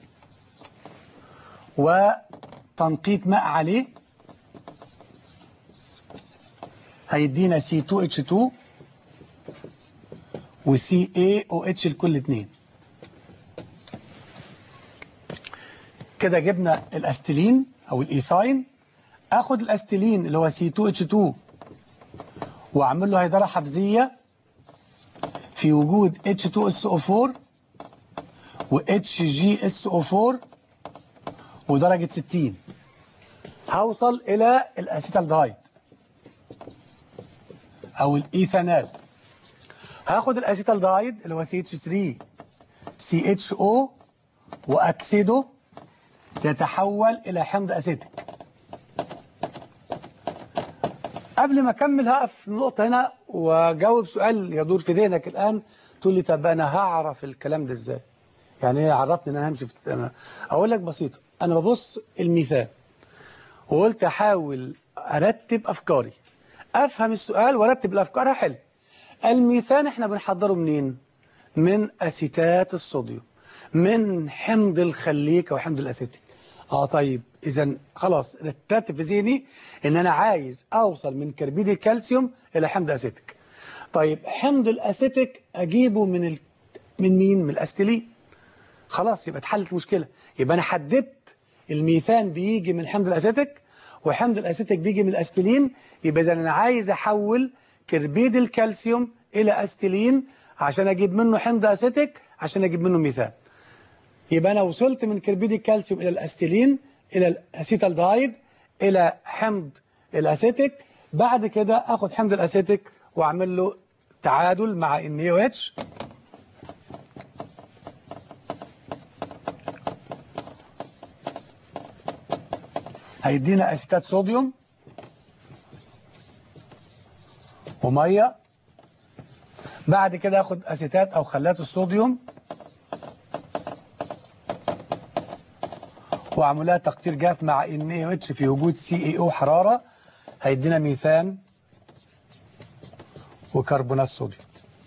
Speaker 2: وتنقيط ماء عليه هيدينا سي 2 اتش 2 وسي اي او اتش لكل اتنين كده جبنا الاستيلين او الايثاين اخد الاستيلين اللي هو سي 2 اتش 2 واعمل له هيدره حفزيه في وجود اتش 2 اس او 4 و اتش جي اس او 4 ودرجه 60 هوصل الى الاسيتالدهايد او الايثانال هاخد الاسيتالدهايد اللي هو سي اتش 3 سي اتش او واكسده يتحول إلى حمض أسيتيك قبل ما أكمل هقف في النقطة هنا وأجاوب سؤال يدور في ذهنك الآن تقول لي طب أنا هعرف الكلام ده إزاي يعني إيه عرفني إن أنا همشي في أنا أقول لك بسيطة أنا ببص الميثان وقلت أحاول أرتب أفكاري أفهم السؤال وأرتب الأفكار هحل الميثان إحنا بنحضره منين من أسيتات الصوديوم من حمض الخليك أو حمض الأسيتيك اه طيب اذا خلاص رتبت في ذهني ان انا عايز اوصل من كربيد الكالسيوم الى حمض اسيتيك طيب حمض الاسيتيك اجيبه من ال... من مين من الاستيلين خلاص يبقى اتحلت المشكله يبقى انا حددت الميثان بيجي من حمض الاسيتيك وحمض الاسيتيك بيجي من الاستيلين يبقى اذا انا عايز احول كربيد الكالسيوم الى استيلين عشان اجيب منه حمض اسيتيك عشان اجيب منه ميثان يبقى أنا وصلت من كربيد الكالسيوم إلى الأستيلين إلى الأسيتالدهايد إلى حمض الأسيتيك بعد كده أخد حمض الأسيتيك وأعمل له تعادل مع NaOH هيدينا أسيتات صوديوم ومية بعد كده أخد أسيتات أو خلات الصوديوم واعملها تقطير جاف مع ان اي اتش في وجود سي اي او حراره هيدينا ميثان وكربونات صوديوم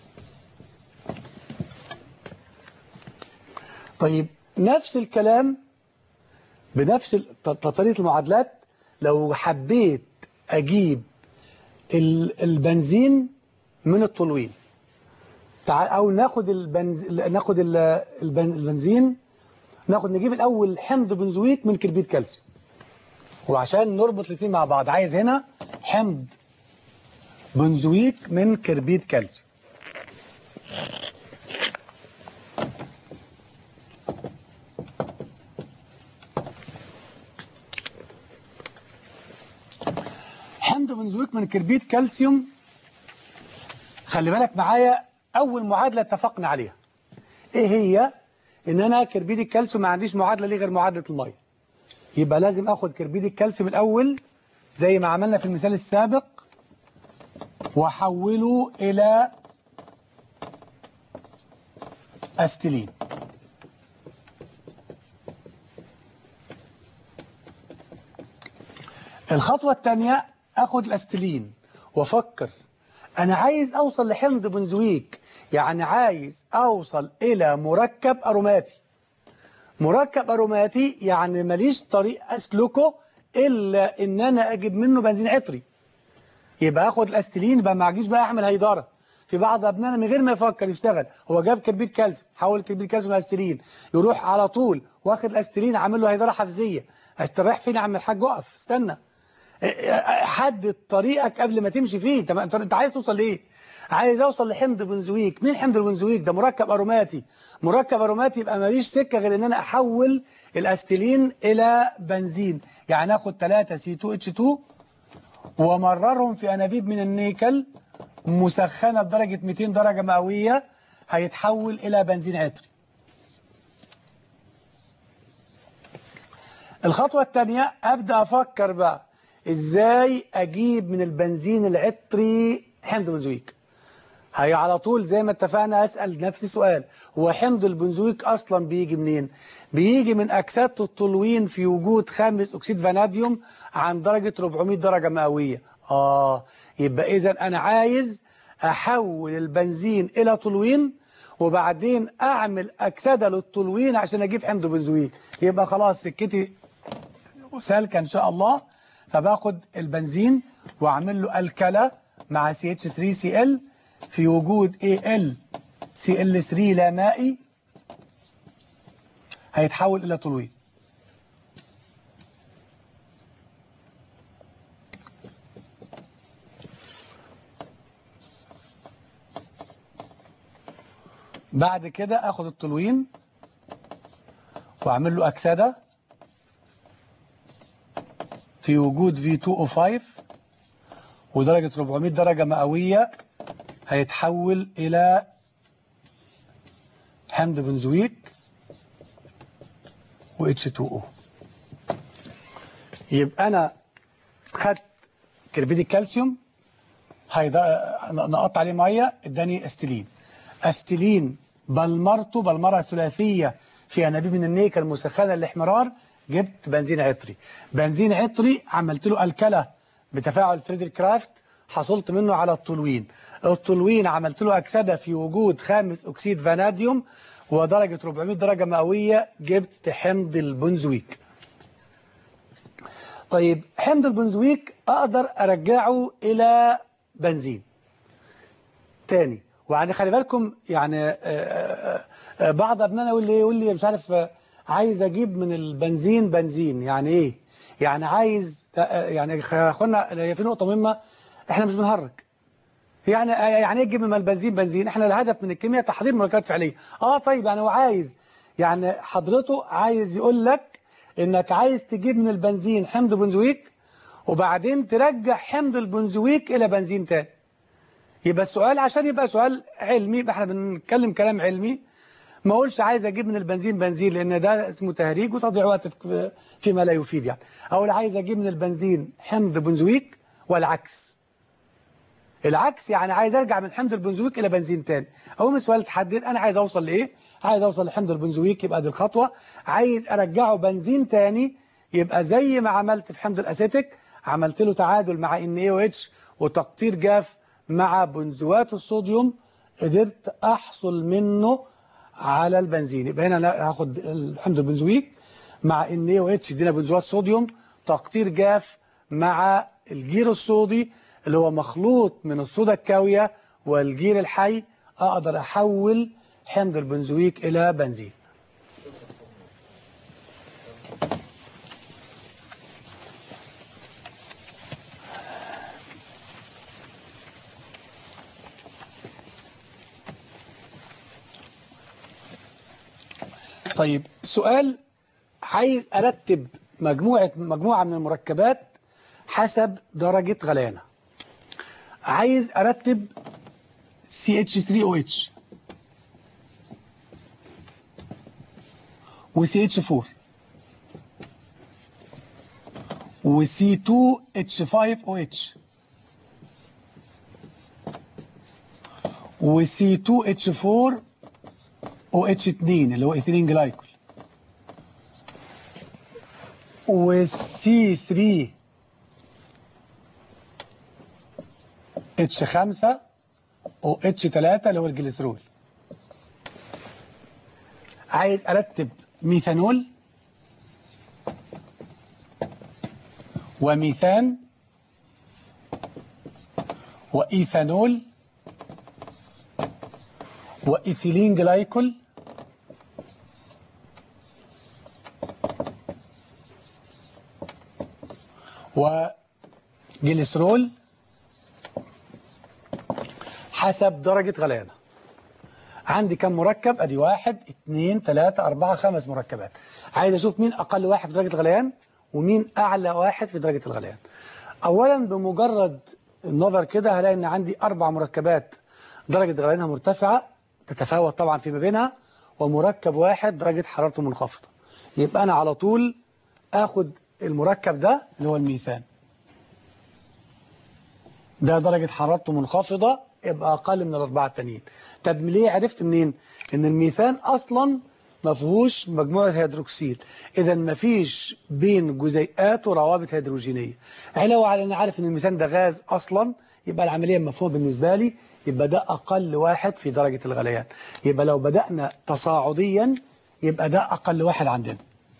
Speaker 2: طيب نفس الكلام بنفس طريقه المعادلات لو حبيت اجيب البنزين من التولوين تعال او ناخد البنز ناخد البنزين ناخد نجيب الأول حمض بنزويك من كربيد كالسيوم وعشان نربط الاثنين مع بعض عايز هنا حمض بنزويك من كربيد كالسيوم حمض بنزويك من كربيد كالسيوم خلي بالك معايا أول معادلة اتفقنا عليها إيه هي؟ ان انا كربيد الكالسيوم ما عنديش معادله ليه غير معادله الميه يبقى لازم اخد كربيد الكالسيوم الاول زي ما عملنا في المثال السابق واحوله الى استيلين الخطوه الثانيه اخد الاستيلين وافكر أنا عايز أوصل لحمض بنزويك يعني عايز أوصل إلى مركب أروماتي مركب أروماتي يعني ماليش طريق أسلكه إلا إن أنا أجيب منه بنزين عطري يبقى اخد الاستلين يبقى ما اجيش بقى اعمل هيدره في بعض ابنائنا من غير ما يفكر يشتغل هو جاب كبريت كالسيوم حول كبريت كالسيوم لاستلين يروح على طول واخد الاستلين عامل له هيدره حفزيه استريح فين يا عم الحاج اقف استنى حدد طريقك قبل ما تمشي فيه انت انت انت عايز توصل لايه عايز اوصل لحمض بنزويك مين حمض البنزويك ده مركب اروماتي مركب اروماتي يبقى ماليش سكه غير ان انا احول الاستلين الى بنزين يعني اخد 3 سي 2 اتش 2 ومررهم في أنابيب من النيكل مسخنة لدرجة 200 درجة مئوية هيتحول إلى بنزين عطري الخطوة الثانية أبدأ أفكر بقى إزاي أجيب من البنزين العطري حمض بنزويك هي على طول زي ما اتفقنا أسأل نفسي سؤال هو حمض البنزويك أصلا بيجي منين بيجي من أكسات التولوين في وجود خامس أكسيد فاناديوم عن درجة 400 درجة مئوية آه يبقى إذا أنا عايز أحول البنزين إلى تولوين وبعدين أعمل أكسدة للتولوين عشان أجيب حمض بنزويك يبقى خلاص سكتي سالكة إن شاء الله فباخد البنزين وأعمل له الكلى مع CH3Cl في وجود AlCl3 لا مائي هيتحول إلى تولوين بعد كده اخد التولوين واعمل له اكسده في وجود V2O5 ودرجة 400 درجة مئوية هيتحول إلى حمض بنزويك و H2O يبقى أنا خدت كربيد الكالسيوم نقط عليه مية اداني استلين استلين بلمرته بلمرة ثلاثية في أنابيب من النيكل المسخنة للاحمرار جبت بنزين عطري بنزين عطري عملت له الكلة بتفاعل فريدل كرافت حصلت منه على التولوين التولوين عملت له أكسدة في وجود خامس أكسيد فاناديوم ودرجة 400 درجة مئوية جبت حمض البنزويك طيب حمض البنزويك أقدر أرجعه إلى بنزين تاني ويعني خلي بالكم يعني آآ آآ بعض ابنائنا يقول لي يقول لي مش عارف عايز اجيب من البنزين بنزين يعني ايه يعني عايز يعني اخوانا هي في نقطه مهمه احنا مش بنهرج يعني يعني ايه تجيب من البنزين بنزين احنا الهدف من الكيمياء تحضير مركبات فعليه اه طيب يعني هو عايز يعني حضرته عايز يقول لك انك عايز تجيب من البنزين حمض بنزويك وبعدين ترجع حمض البنزويك الى بنزين تاني يبقى السؤال عشان يبقى سؤال علمي يبقى احنا بنتكلم كلام علمي ما اقولش عايز اجيب من البنزين بنزين لان ده اسمه تهريج وتضيع وقت فيما لا يفيد يعني اقول عايز اجيب من البنزين حمض بنزويك والعكس العكس يعني عايز ارجع من حمض البنزويك الى بنزين تاني اقوم السؤال تحدد انا عايز اوصل لايه عايز اوصل لحمض البنزويك يبقى دي الخطوه عايز ارجعه بنزين تاني يبقى زي ما عملت في حمض الاسيتيك عملت له تعادل مع ان اي او اتش وتقطير جاف مع بنزوات الصوديوم قدرت احصل منه على البنزين يبقى هنا هاخد الحمض البنزويك مع ان اي او اتش يدينا بنزوات صوديوم تقطير جاف مع الجير الصودي اللي هو مخلوط من الصودا الكاوية والجير الحي اقدر احول حمض البنزويك الى بنزين طيب سؤال عايز أرتب مجموعة مجموعة من المركبات حسب درجة غليانة عايز أرتب CH3OH و CH4 و C2H5OH و C2H4 OH2 اللي هو ايثيلين جلايكول والسي 3 اتش 5 او اتش 3 اللي هو الجليسرول عايز ارتب ميثانول وميثان وإيثانول وإيثيلين جلايكول وجليسرول حسب درجة غليانه عندي كم مركب ادي واحد اثنين ثلاثة اربعة خمس مركبات عايز اشوف مين اقل واحد في درجة الغليان ومين اعلى واحد في درجة الغليان اولا بمجرد النظر كده هلاقي ان عندي اربع مركبات درجة غليانها مرتفعة تتفاوت طبعا فيما بينها ومركب واحد درجة حرارته منخفضة يبقى انا على طول اخد المركب ده اللي هو الميثان ده درجة حرارته منخفضة يبقى أقل من الأربعة التانيين طب ليه عرفت منين إن الميثان أصلا ما فيهوش مجموعة هيدروكسيل إذا ما فيش بين جزيئاته روابط هيدروجينية علاوة على أن عارف إن الميثان ده غاز أصلا يبقى العملية مفهومة بالنسبة لي يبقى ده أقل واحد في درجة الغليان يبقى لو بدأنا تصاعديا يبقى ده أقل واحد عندنا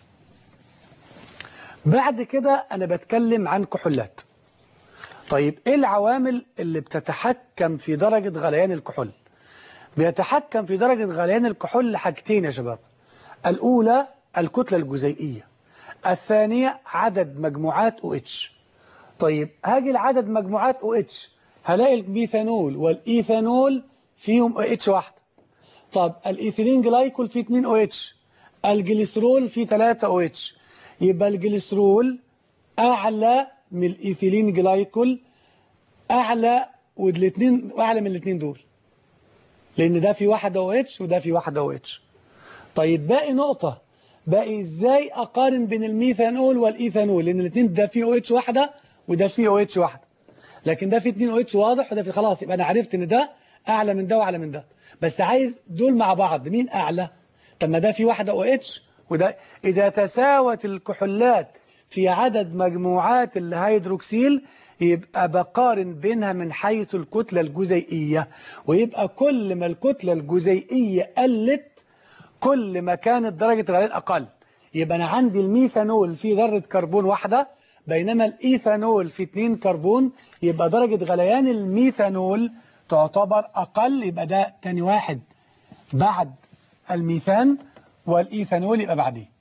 Speaker 2: بعد كده أنا بتكلم عن كحولات طيب ايه العوامل اللي بتتحكم في درجة غليان الكحول بيتحكم في درجة غليان الكحول حاجتين يا شباب الأولى الكتلة الجزيئية الثانية عدد مجموعات OH طيب هاجي لعدد مجموعات OH هلاقي الميثانول والإيثانول فيهم OH واحدة طب الإيثيلين جلايكول فيه 2 OH الجليسرول فيه 3 OH يبقى الجليسرول أعلى من الإيثيلين جلايكول أعلى والاثنين أعلى من الاثنين دول لأن ده في واحدة او اتش وده في واحدة او اتش طيب باقي نقطة باقي إزاي أقارن بين الميثانول والإيثانول لأن الاثنين ده فيه او اتش واحدة وده فيه او اتش واحدة لكن ده فيه اثنين او اتش واضح وده فيه خلاص يبقى أنا عرفت إن ده أعلى من ده وأعلى من ده بس عايز دول مع بعض مين أعلى طب ما ده في واحدة او اتش وده إذا تساوت الكحولات في عدد مجموعات الهيدروكسيل يبقى بقارن بينها من حيث الكتلة الجزيئية ويبقى كل ما الكتلة الجزيئية قلت كل ما كانت درجة الغليان أقل يبقى أنا عندي الميثانول فيه ذرة كربون واحدة بينما الإيثانول فيه اتنين كربون يبقى درجة غليان الميثانول تعتبر أقل يبقى ده تاني واحد بعد الميثان والإيثانول يبقى بعديه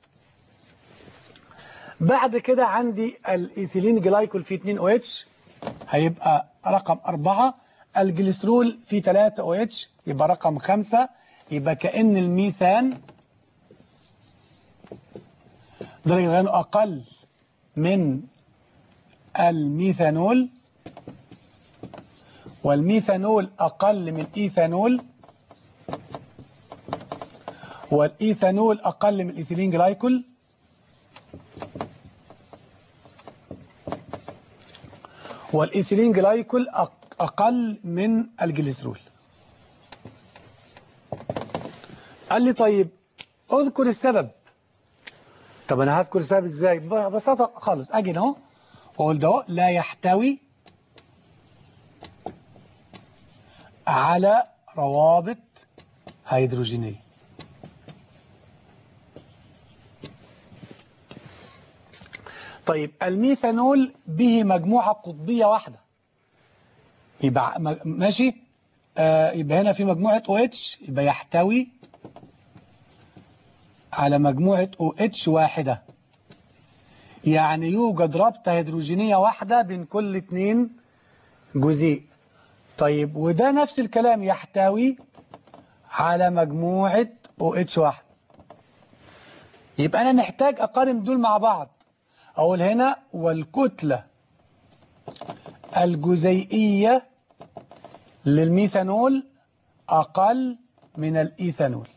Speaker 2: بعد كده عندي الإيثيلين جلايكول فيه 2 او اتش هيبقى رقم 4 الجليسرول فيه 3 او اتش يبقى رقم 5 يبقى كأن الميثان درجة غليانه أقل من الميثانول والميثانول أقل من الإيثانول والإيثانول أقل من الإيثيلين جلايكول والإيثيلين جلايكول أقل من الجليسرول قال لي طيب اذكر السبب طب أنا هذكر السبب إزاي ببساطة خالص أجي اهو وأقول ده لا يحتوي على روابط هيدروجينية طيب الميثانول به مجموعة قطبية واحدة يبقى ماشي آه يبقى هنا في مجموعة OH يبقى يحتوي على مجموعة OH واحدة يعني يوجد رابطة هيدروجينية واحدة بين كل اتنين جزيء طيب وده نفس الكلام يحتوي على مجموعة OH واحدة يبقى أنا محتاج أقارن دول مع بعض أقول هنا والكتلة الجزيئية للميثانول أقل من الإيثانول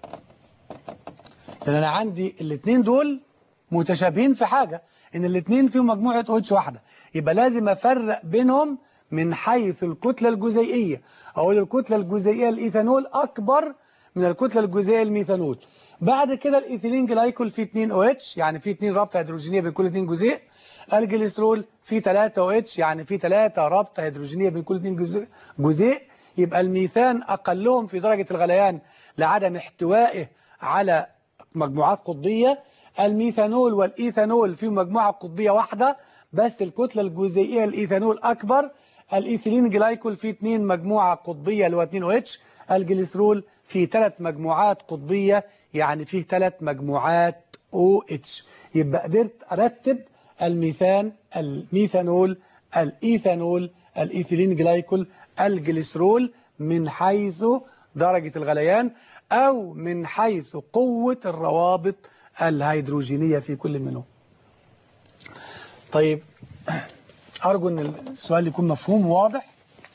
Speaker 2: لأن أنا عندي الاثنين دول متشابهين في حاجة إن الاثنين فيهم مجموعة OH واحدة يبقى لازم أفرق بينهم من حيث الكتلة الجزيئية أقول الكتلة الجزيئية للإيثانول أكبر من الكتلة الجزيئية للميثانول بعد كده الإيثيلين جلايكول فيه 2 او اتش يعني فيه 2 رابطة هيدروجينية بين كل 2 جزيء الجليسرول فيه 3 او اتش يعني فيه 3 رابطة هيدروجينية بين كل 2 جزيء جزيء يبقى الميثان أقلهم في درجة الغليان لعدم احتوائه على مجموعات قطبية الميثانول والإيثانول فيهم مجموعة قطبية واحدة بس الكتلة الجزيئية الإيثانول أكبر الإيثيلين جلايكول فيه اثنين مجموعة قطبية اللي هو 2 OH الجليسرول فيه ثلاث مجموعات قطبية يعني فيه ثلاث مجموعات OH يبقى قدرت أرتب الميثان الميثانول الإيثانول الإيثيلين جلايكول الجليسرول من حيث درجة الغليان أو من حيث قوة الروابط الهيدروجينية في كل منهم طيب أرجو أن السؤال يكون مفهوم وواضح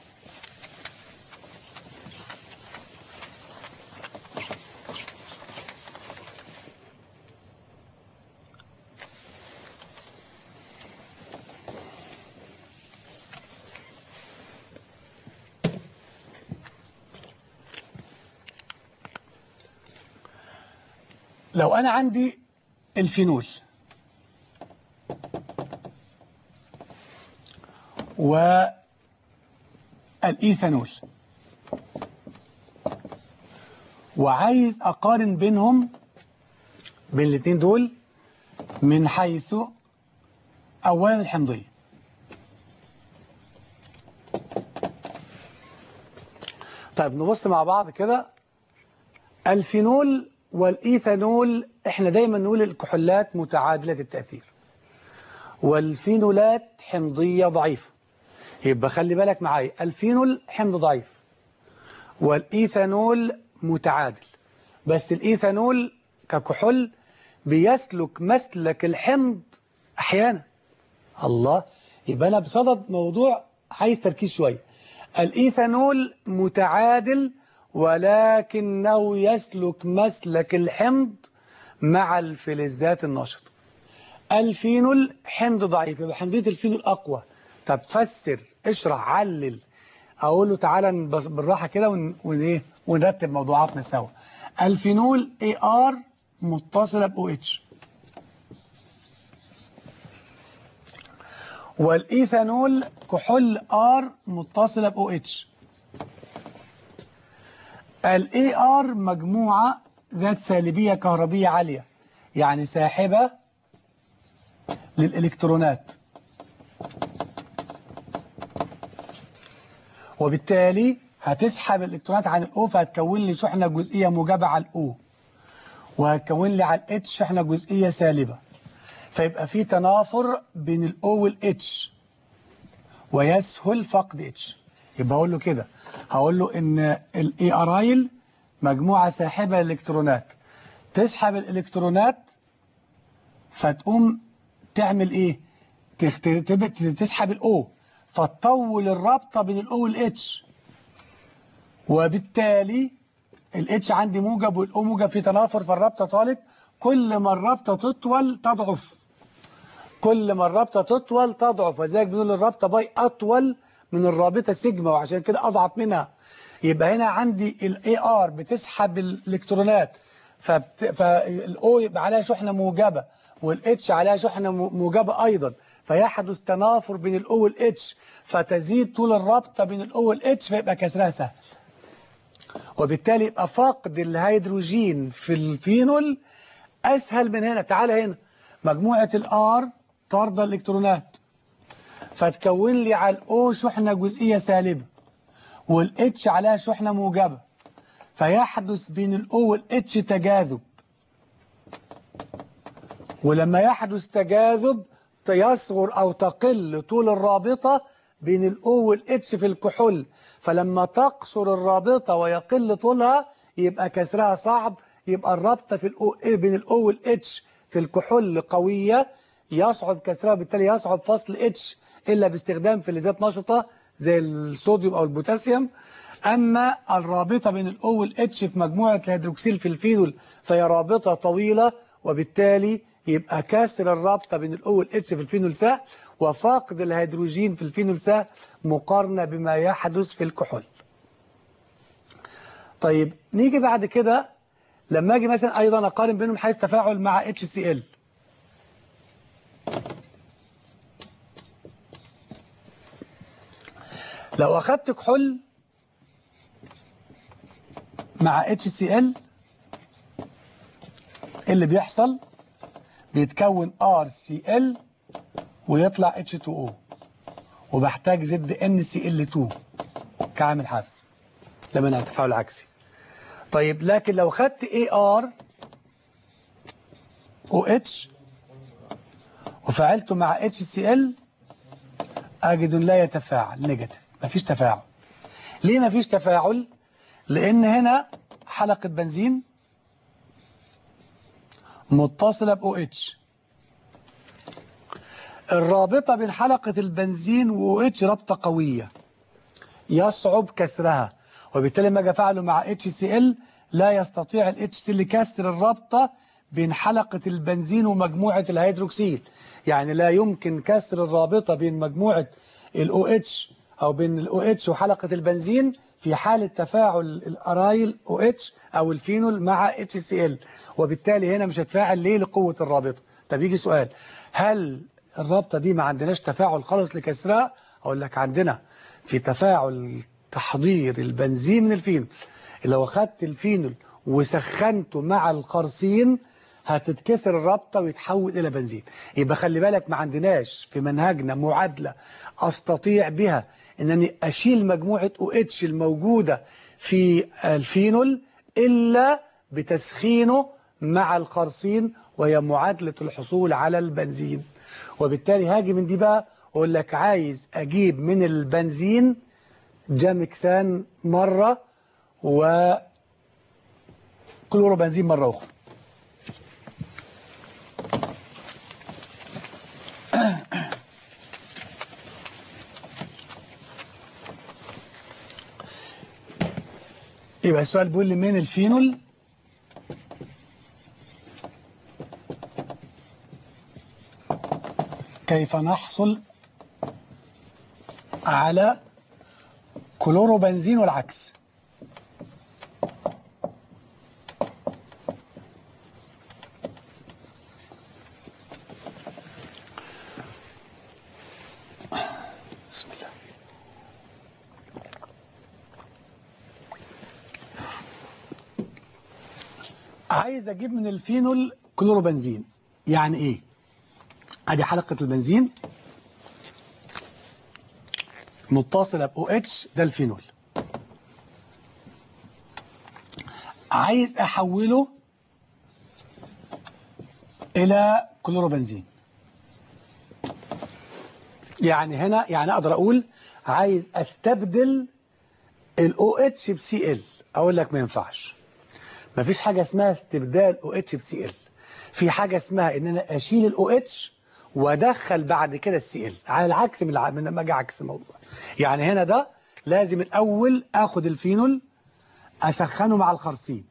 Speaker 2: لو أنا عندي الفينول والإيثانول وعايز أقارن بينهم بين الاثنين دول من حيث أولا الحمضية طيب نبص مع بعض كده الفينول والإيثانول احنا دايما نقول الكحولات متعادلة التأثير والفينولات حمضية ضعيفة يبقى خلي بالك معايا الفينول حمض ضعيف والإيثانول متعادل بس الإيثانول ككحول بيسلك مسلك الحمض أحيانا الله يبقى أنا بصدد موضوع عايز تركيز شوية الإيثانول متعادل ولكنه يسلك مسلك الحمض مع الفلزات النشطة الفينول حمض ضعيف يبقى حمضية الفينول أقوى طب فسر اشرح علل أقول له تعالى بس- بالراحة كده ون... ون... إيه؟ ونرتب موضوعاتنا سوا الفينول اي ار متصلة ب OH والإيثانول كحول ار متصلة ب OH الاي ار مجموعة ذات سالبية كهربية عالية يعني ساحبة للإلكترونات وبالتالي هتسحب الإلكترونات عن الأو فهتكون لي شحنة جزئية موجبة على الأو وهتكون لي على الاتش شحنة جزئية سالبة فيبقى في تنافر بين الأو والاتش ويسهل فقد اتش يبقى هقول له كده هقول له ان الاي ارايل مجموعة ساحبة للإلكترونات تسحب الإلكترونات فتقوم تعمل ايه تخت- تب- تسحب الاو فتطول الرابطة بين الاو والاتش وبالتالي الاتش عندي موجب والاو موجب في تنافر فالرابطة طالت كل ما الرابطة تطول تضعف كل ما الرابطة تطول تضعف وذلك بنقول الرابطة باي أطول من الرابطة سيجما وعشان كده أضعف منها يبقى هنا عندي الاي ار بتسحب الالكترونات فبت... فالاو يبقى عليها شحنة موجبة والاتش عليها شحنة م- موجبة أيضا فيحدث تنافر بين الاو والاتش فتزيد طول الرابطة بين الاو والاتش فيبقى كسرها سهل وبالتالي يبقى فقد الهيدروجين في الفينول أسهل من هنا تعال هنا مجموعة الآر طارد الإلكترونات فتكون لي على الأو شحنة جزئية سالبة والاتش عليها شحنة موجبة فيحدث بين الأو والاتش تجاذب ولما يحدث تجاذب يصغر أو تقل طول الرابطة بين الأو والاتش في الكحول فلما تقصر الرابطة ويقل طولها يبقى كسرها صعب يبقى الرابطة في الأو بين الأو والاتش في الكحول قوية يصعب كسرها بالتالي يصعب فصل اتش إلا باستخدام فلزات نشطة زي الصوديوم أو البوتاسيوم أما الرابطة بين الأو والاتش في مجموعة الهيدروكسيل في الفينول فهي رابطة طويلة وبالتالي يبقى كسر الرابطة بين الأو والاتش في الفينول سهل وفاقد الهيدروجين في الفينول سهل مقارنة بما يحدث في الكحول طيب نيجي بعد كده لما اجي مثلا ايضا اقارن بينهم حيث تفاعل مع HCl لو اخدت كحول مع HCl إيه اللي بيحصل بيتكون RCl ويطلع H2O وبحتاج زد NCl2 كعامل حفز لما انا التفاعل عكسي طيب لكن لو خدت AR OH وفعلته مع HCl أجد لا يتفاعل نيجاتيف مفيش تفاعل ليه مفيش تفاعل لأن هنا حلقة بنزين متصلة ب OH الرابطة بين حلقة البنزين و OH رابطة قوية يصعب كسرها وبالتالي لما اجي افعله مع HCl لا يستطيع ال HCl كسر الرابطة بين حلقة البنزين ومجموعة الهيدروكسيل يعني لا يمكن كسر الرابطة بين مجموعة ال OH أو بين ال OH وحلقة البنزين في حالة تفاعل الأرايل OH أو الفينول مع HCl وبالتالي هنا مش هتفاعل ليه لقوة الرابطة طب يجي سؤال هل الرابطة دي ما عندناش تفاعل خالص لكسرها أقول لك عندنا في تفاعل تحضير البنزين من الفينول لو أخدت الفينول وسخنته مع القرصين هتتكسر الرابطة ويتحول إلى بنزين يبقى خلي بالك ما عندناش في منهجنا معادلة أستطيع بها أنني أشيل مجموعة OH الموجودة في الفينول إلا بتسخينه مع القرصين وهي معادلة الحصول على البنزين وبالتالي هاجي من دي بقى أقول لك عايز أجيب من البنزين جامكسان مرة و كلورو بنزين مرة أخرى يبقى السؤال بيقول لي من الفينول كيف نحصل على كلورو بنزين والعكس بسم الله عايز اجيب من الفينول كلورو بنزين يعني ايه ادي حلقة البنزين متصلة ب OH ده الفينول عايز احوله الى كلورو بنزين يعني هنا يعني اقدر اقول عايز استبدل ال OH ب Cl اقول لك ما ينفعش ما فيش حاجة اسمها استبدال OH ب Cl في حاجة اسمها ان انا اشيل ال OH وادخل بعد كده السي ال على العكس من الع... من لما اجي اعكس الموضوع يعني هنا ده لازم الاول اخد الفينول اسخنه مع الخرسين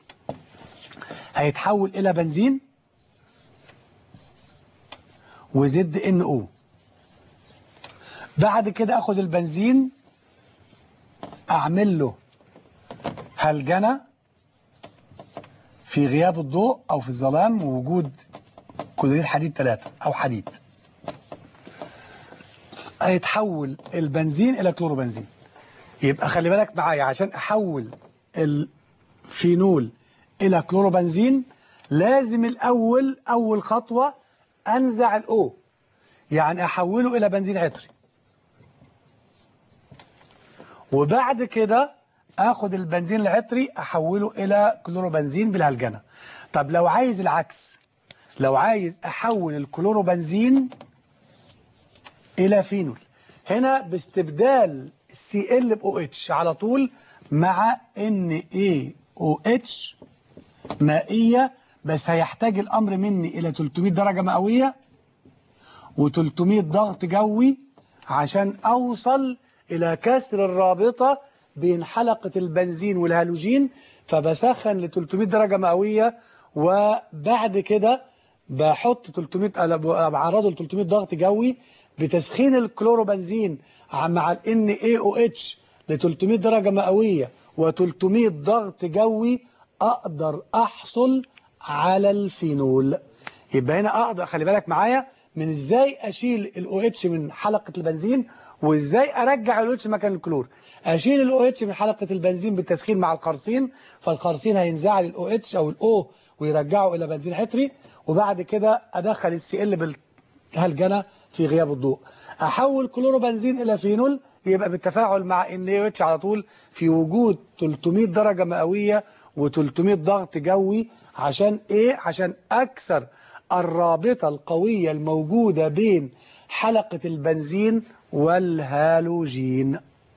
Speaker 2: هيتحول الى بنزين وزد ان او بعد كده اخد البنزين اعمل له هلجنه في غياب الضوء او في الظلام ووجود كلوريد حديد 3 او حديد هيتحول البنزين الى كلوروبنزين يبقى خلي بالك معايا عشان احول الفينول الى كلوروبنزين لازم الاول اول خطوة انزع الاو يعني احوله الى بنزين عطري وبعد كده اخد البنزين العطري احوله الى كلوروبنزين بالهلجنة طب لو عايز العكس لو عايز احول الكلوروبنزين الى فينول هنا باستبدال سي ال ب او اتش على طول مع ان اي او اتش مائيه بس هيحتاج الامر مني الى 300 درجه مئويه و300 ضغط جوي عشان اوصل الى كسر الرابطه بين حلقه البنزين والهالوجين فبسخن ل 300 درجه مئويه وبعد كده بحط 300 بعرضه ل 300 ضغط جوي بتسخين الكلوروبنزين مع ال NaOH ل 300 درجة مئوية و300 ضغط جوي أقدر أحصل على الفينول يبقى هنا أقدر خلي بالك معايا من ازاي اشيل الاو اتش من حلقة البنزين وازاي ارجع الاو اتش مكان الكلور اشيل الاو اتش من حلقة البنزين بالتسخين مع القرصين فالقرصين هينزعل الاو اتش او الاو ويرجعه الى بنزين حتري وبعد كده ادخل السي ال بالهلجنه في غياب الضوء احول كلورو بنزين الى فينول يبقى بالتفاعل مع ان اتش على طول في وجود 300 درجه مئويه و300 ضغط جوي عشان ايه عشان اكسر الرابطه القويه الموجوده بين حلقه البنزين والهالوجين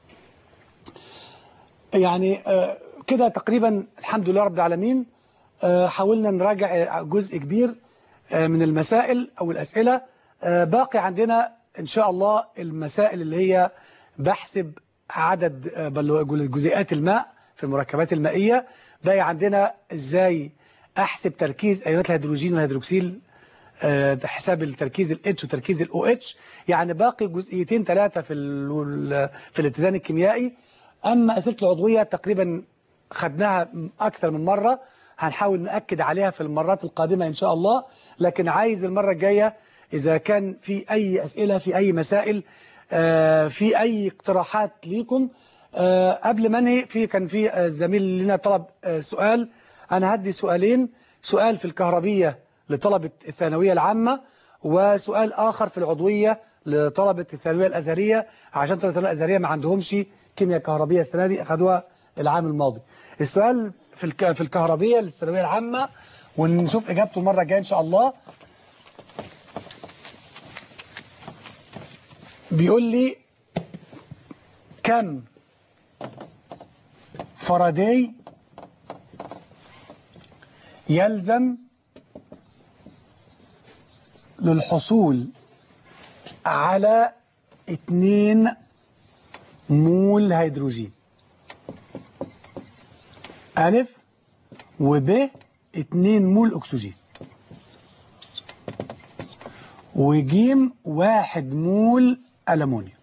Speaker 2: يعني آه، كده تقريبا الحمد لله رب العالمين آه، حاولنا نراجع جزء كبير آه، من المسائل أو الأسئلة آه، باقي عندنا إن شاء الله المسائل اللي هي بحسب عدد آه، بل- جزيئات الماء في المركبات المائية باقي عندنا إزاي أحسب تركيز أيونات الهيدروجين والهيدروكسيل آه، ده حساب التركيز الاتش وتركيز الاو اتش يعني باقي جزئيتين ثلاثة في ال- في الاتزان الكيميائي أما أسئلة العضوية تقريبا خدناها أكثر من مرة هنحاول نأكد عليها في المرات القادمة إن شاء الله لكن عايز المرة الجاية إذا كان في أي أسئلة في أي مسائل آه، في أي اقتراحات ليكم آه، قبل ما انهي في كان في آه، زميل لنا طلب آه، سؤال أنا هدي سؤالين سؤال في الكهربية لطلبة الثانوية العامة وسؤال آخر في العضوية لطلبة الثانوية الأزهرية عشان طلبة الثانوية الأزهرية ما عندهمش كيمياء كهربية السنة دي أخدوها العام الماضي السؤال في الك... في الكهربية للثانوية العامة ونشوف إجابته المرة الجاية إن شاء الله بيقول لي كم فاراداي يلزم للحصول على 2 مول هيدروجين ألف وب 2 مول أكسجين وجيم واحد مول ألمونيوم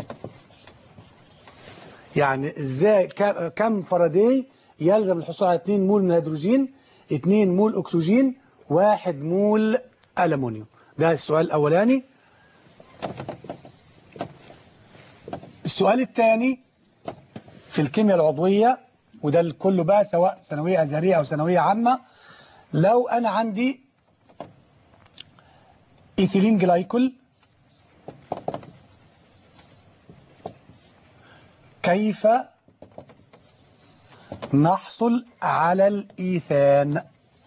Speaker 2: يعني ازاي ك- كم فاراداي يلزم الحصول على 2 مول من الهيدروجين 2 مول أكسجين واحد مول ألمونيوم ده السؤال الأولاني السؤال الثاني في الكيمياء العضوية وده الكل بقى سواء ثانوية أزهرية أو ثانوية عامة لو أنا عندي إيثيلين جلايكول كيف نحصل على الإيثان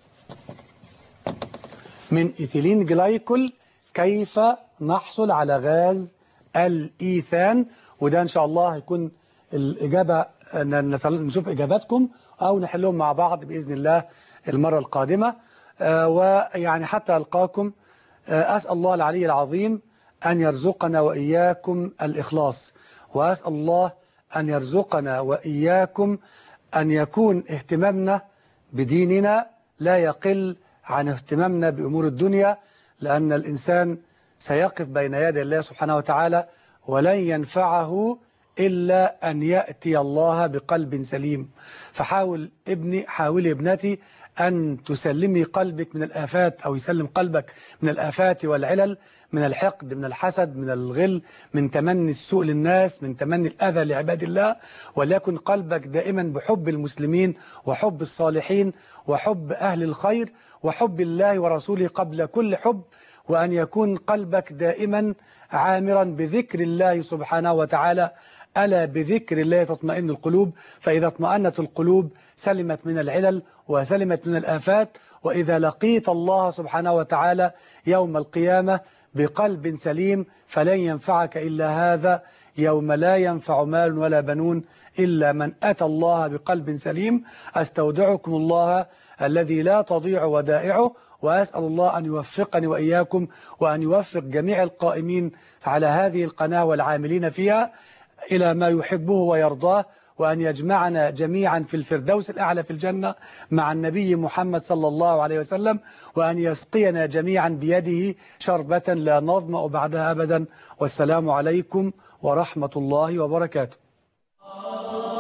Speaker 2: من إيثيلين جلايكول كيف نحصل على غاز الإيثان وده إن شاء الله هيكون الإجابة ن- نتل- نشوف إجاباتكم أو نحلهم مع بعض بإذن الله المرة القادمة آه، ويعني حتى ألقاكم آه، أسأل الله العلي العظيم أن يرزقنا وإياكم الإخلاص وأسأل الله أن يرزقنا وإياكم أن يكون اهتمامنا بديننا لا يقل عن اهتمامنا بأمور الدنيا لأن الإنسان سيقف بين يدي الله سبحانه وتعالى ولن ينفعه إلا أن يأتي الله بقلب سليم فحاول ابني حاولي ابنتي أن تسلمي قلبك من الآفات أو يسلم قلبك من الآفات والعلل من الحقد من الحسد من الغل من تمني السوء للناس من تمني الأذى لعباد الله وليكن قلبك دائما بحب المسلمين وحب الصالحين وحب أهل الخير وحب الله ورسوله قبل كل حب وأن يكون قلبك دائما عامرا بذكر الله سبحانه وتعالى ألا بذكر الله تطمئن القلوب فإذا اطمأنت القلوب سلمت من العلل وسلمت من الآفات وإذا لقيت الله سبحانه وتعالى يوم القيامة بقلب سليم فلن ينفعك إلا هذا يوم لا ينفع مال ولا بنون إلا من أتى الله بقلب سليم أستودعكم الله الذي لا تضيع ودائعه وأسأل الله أن يوفقني وإياكم وأن يوفق جميع القائمين على هذه القناة والعاملين فيها إلى ما يحبه ويرضاه وأن يجمعنا جميعا في الفردوس الأعلى في الجنة مع النبي محمد صلى الله عليه وسلم وأن يسقينا جميعا بيده شربة لا نظمأ بعدها أبدا والسلام عليكم ورحمة الله وبركاته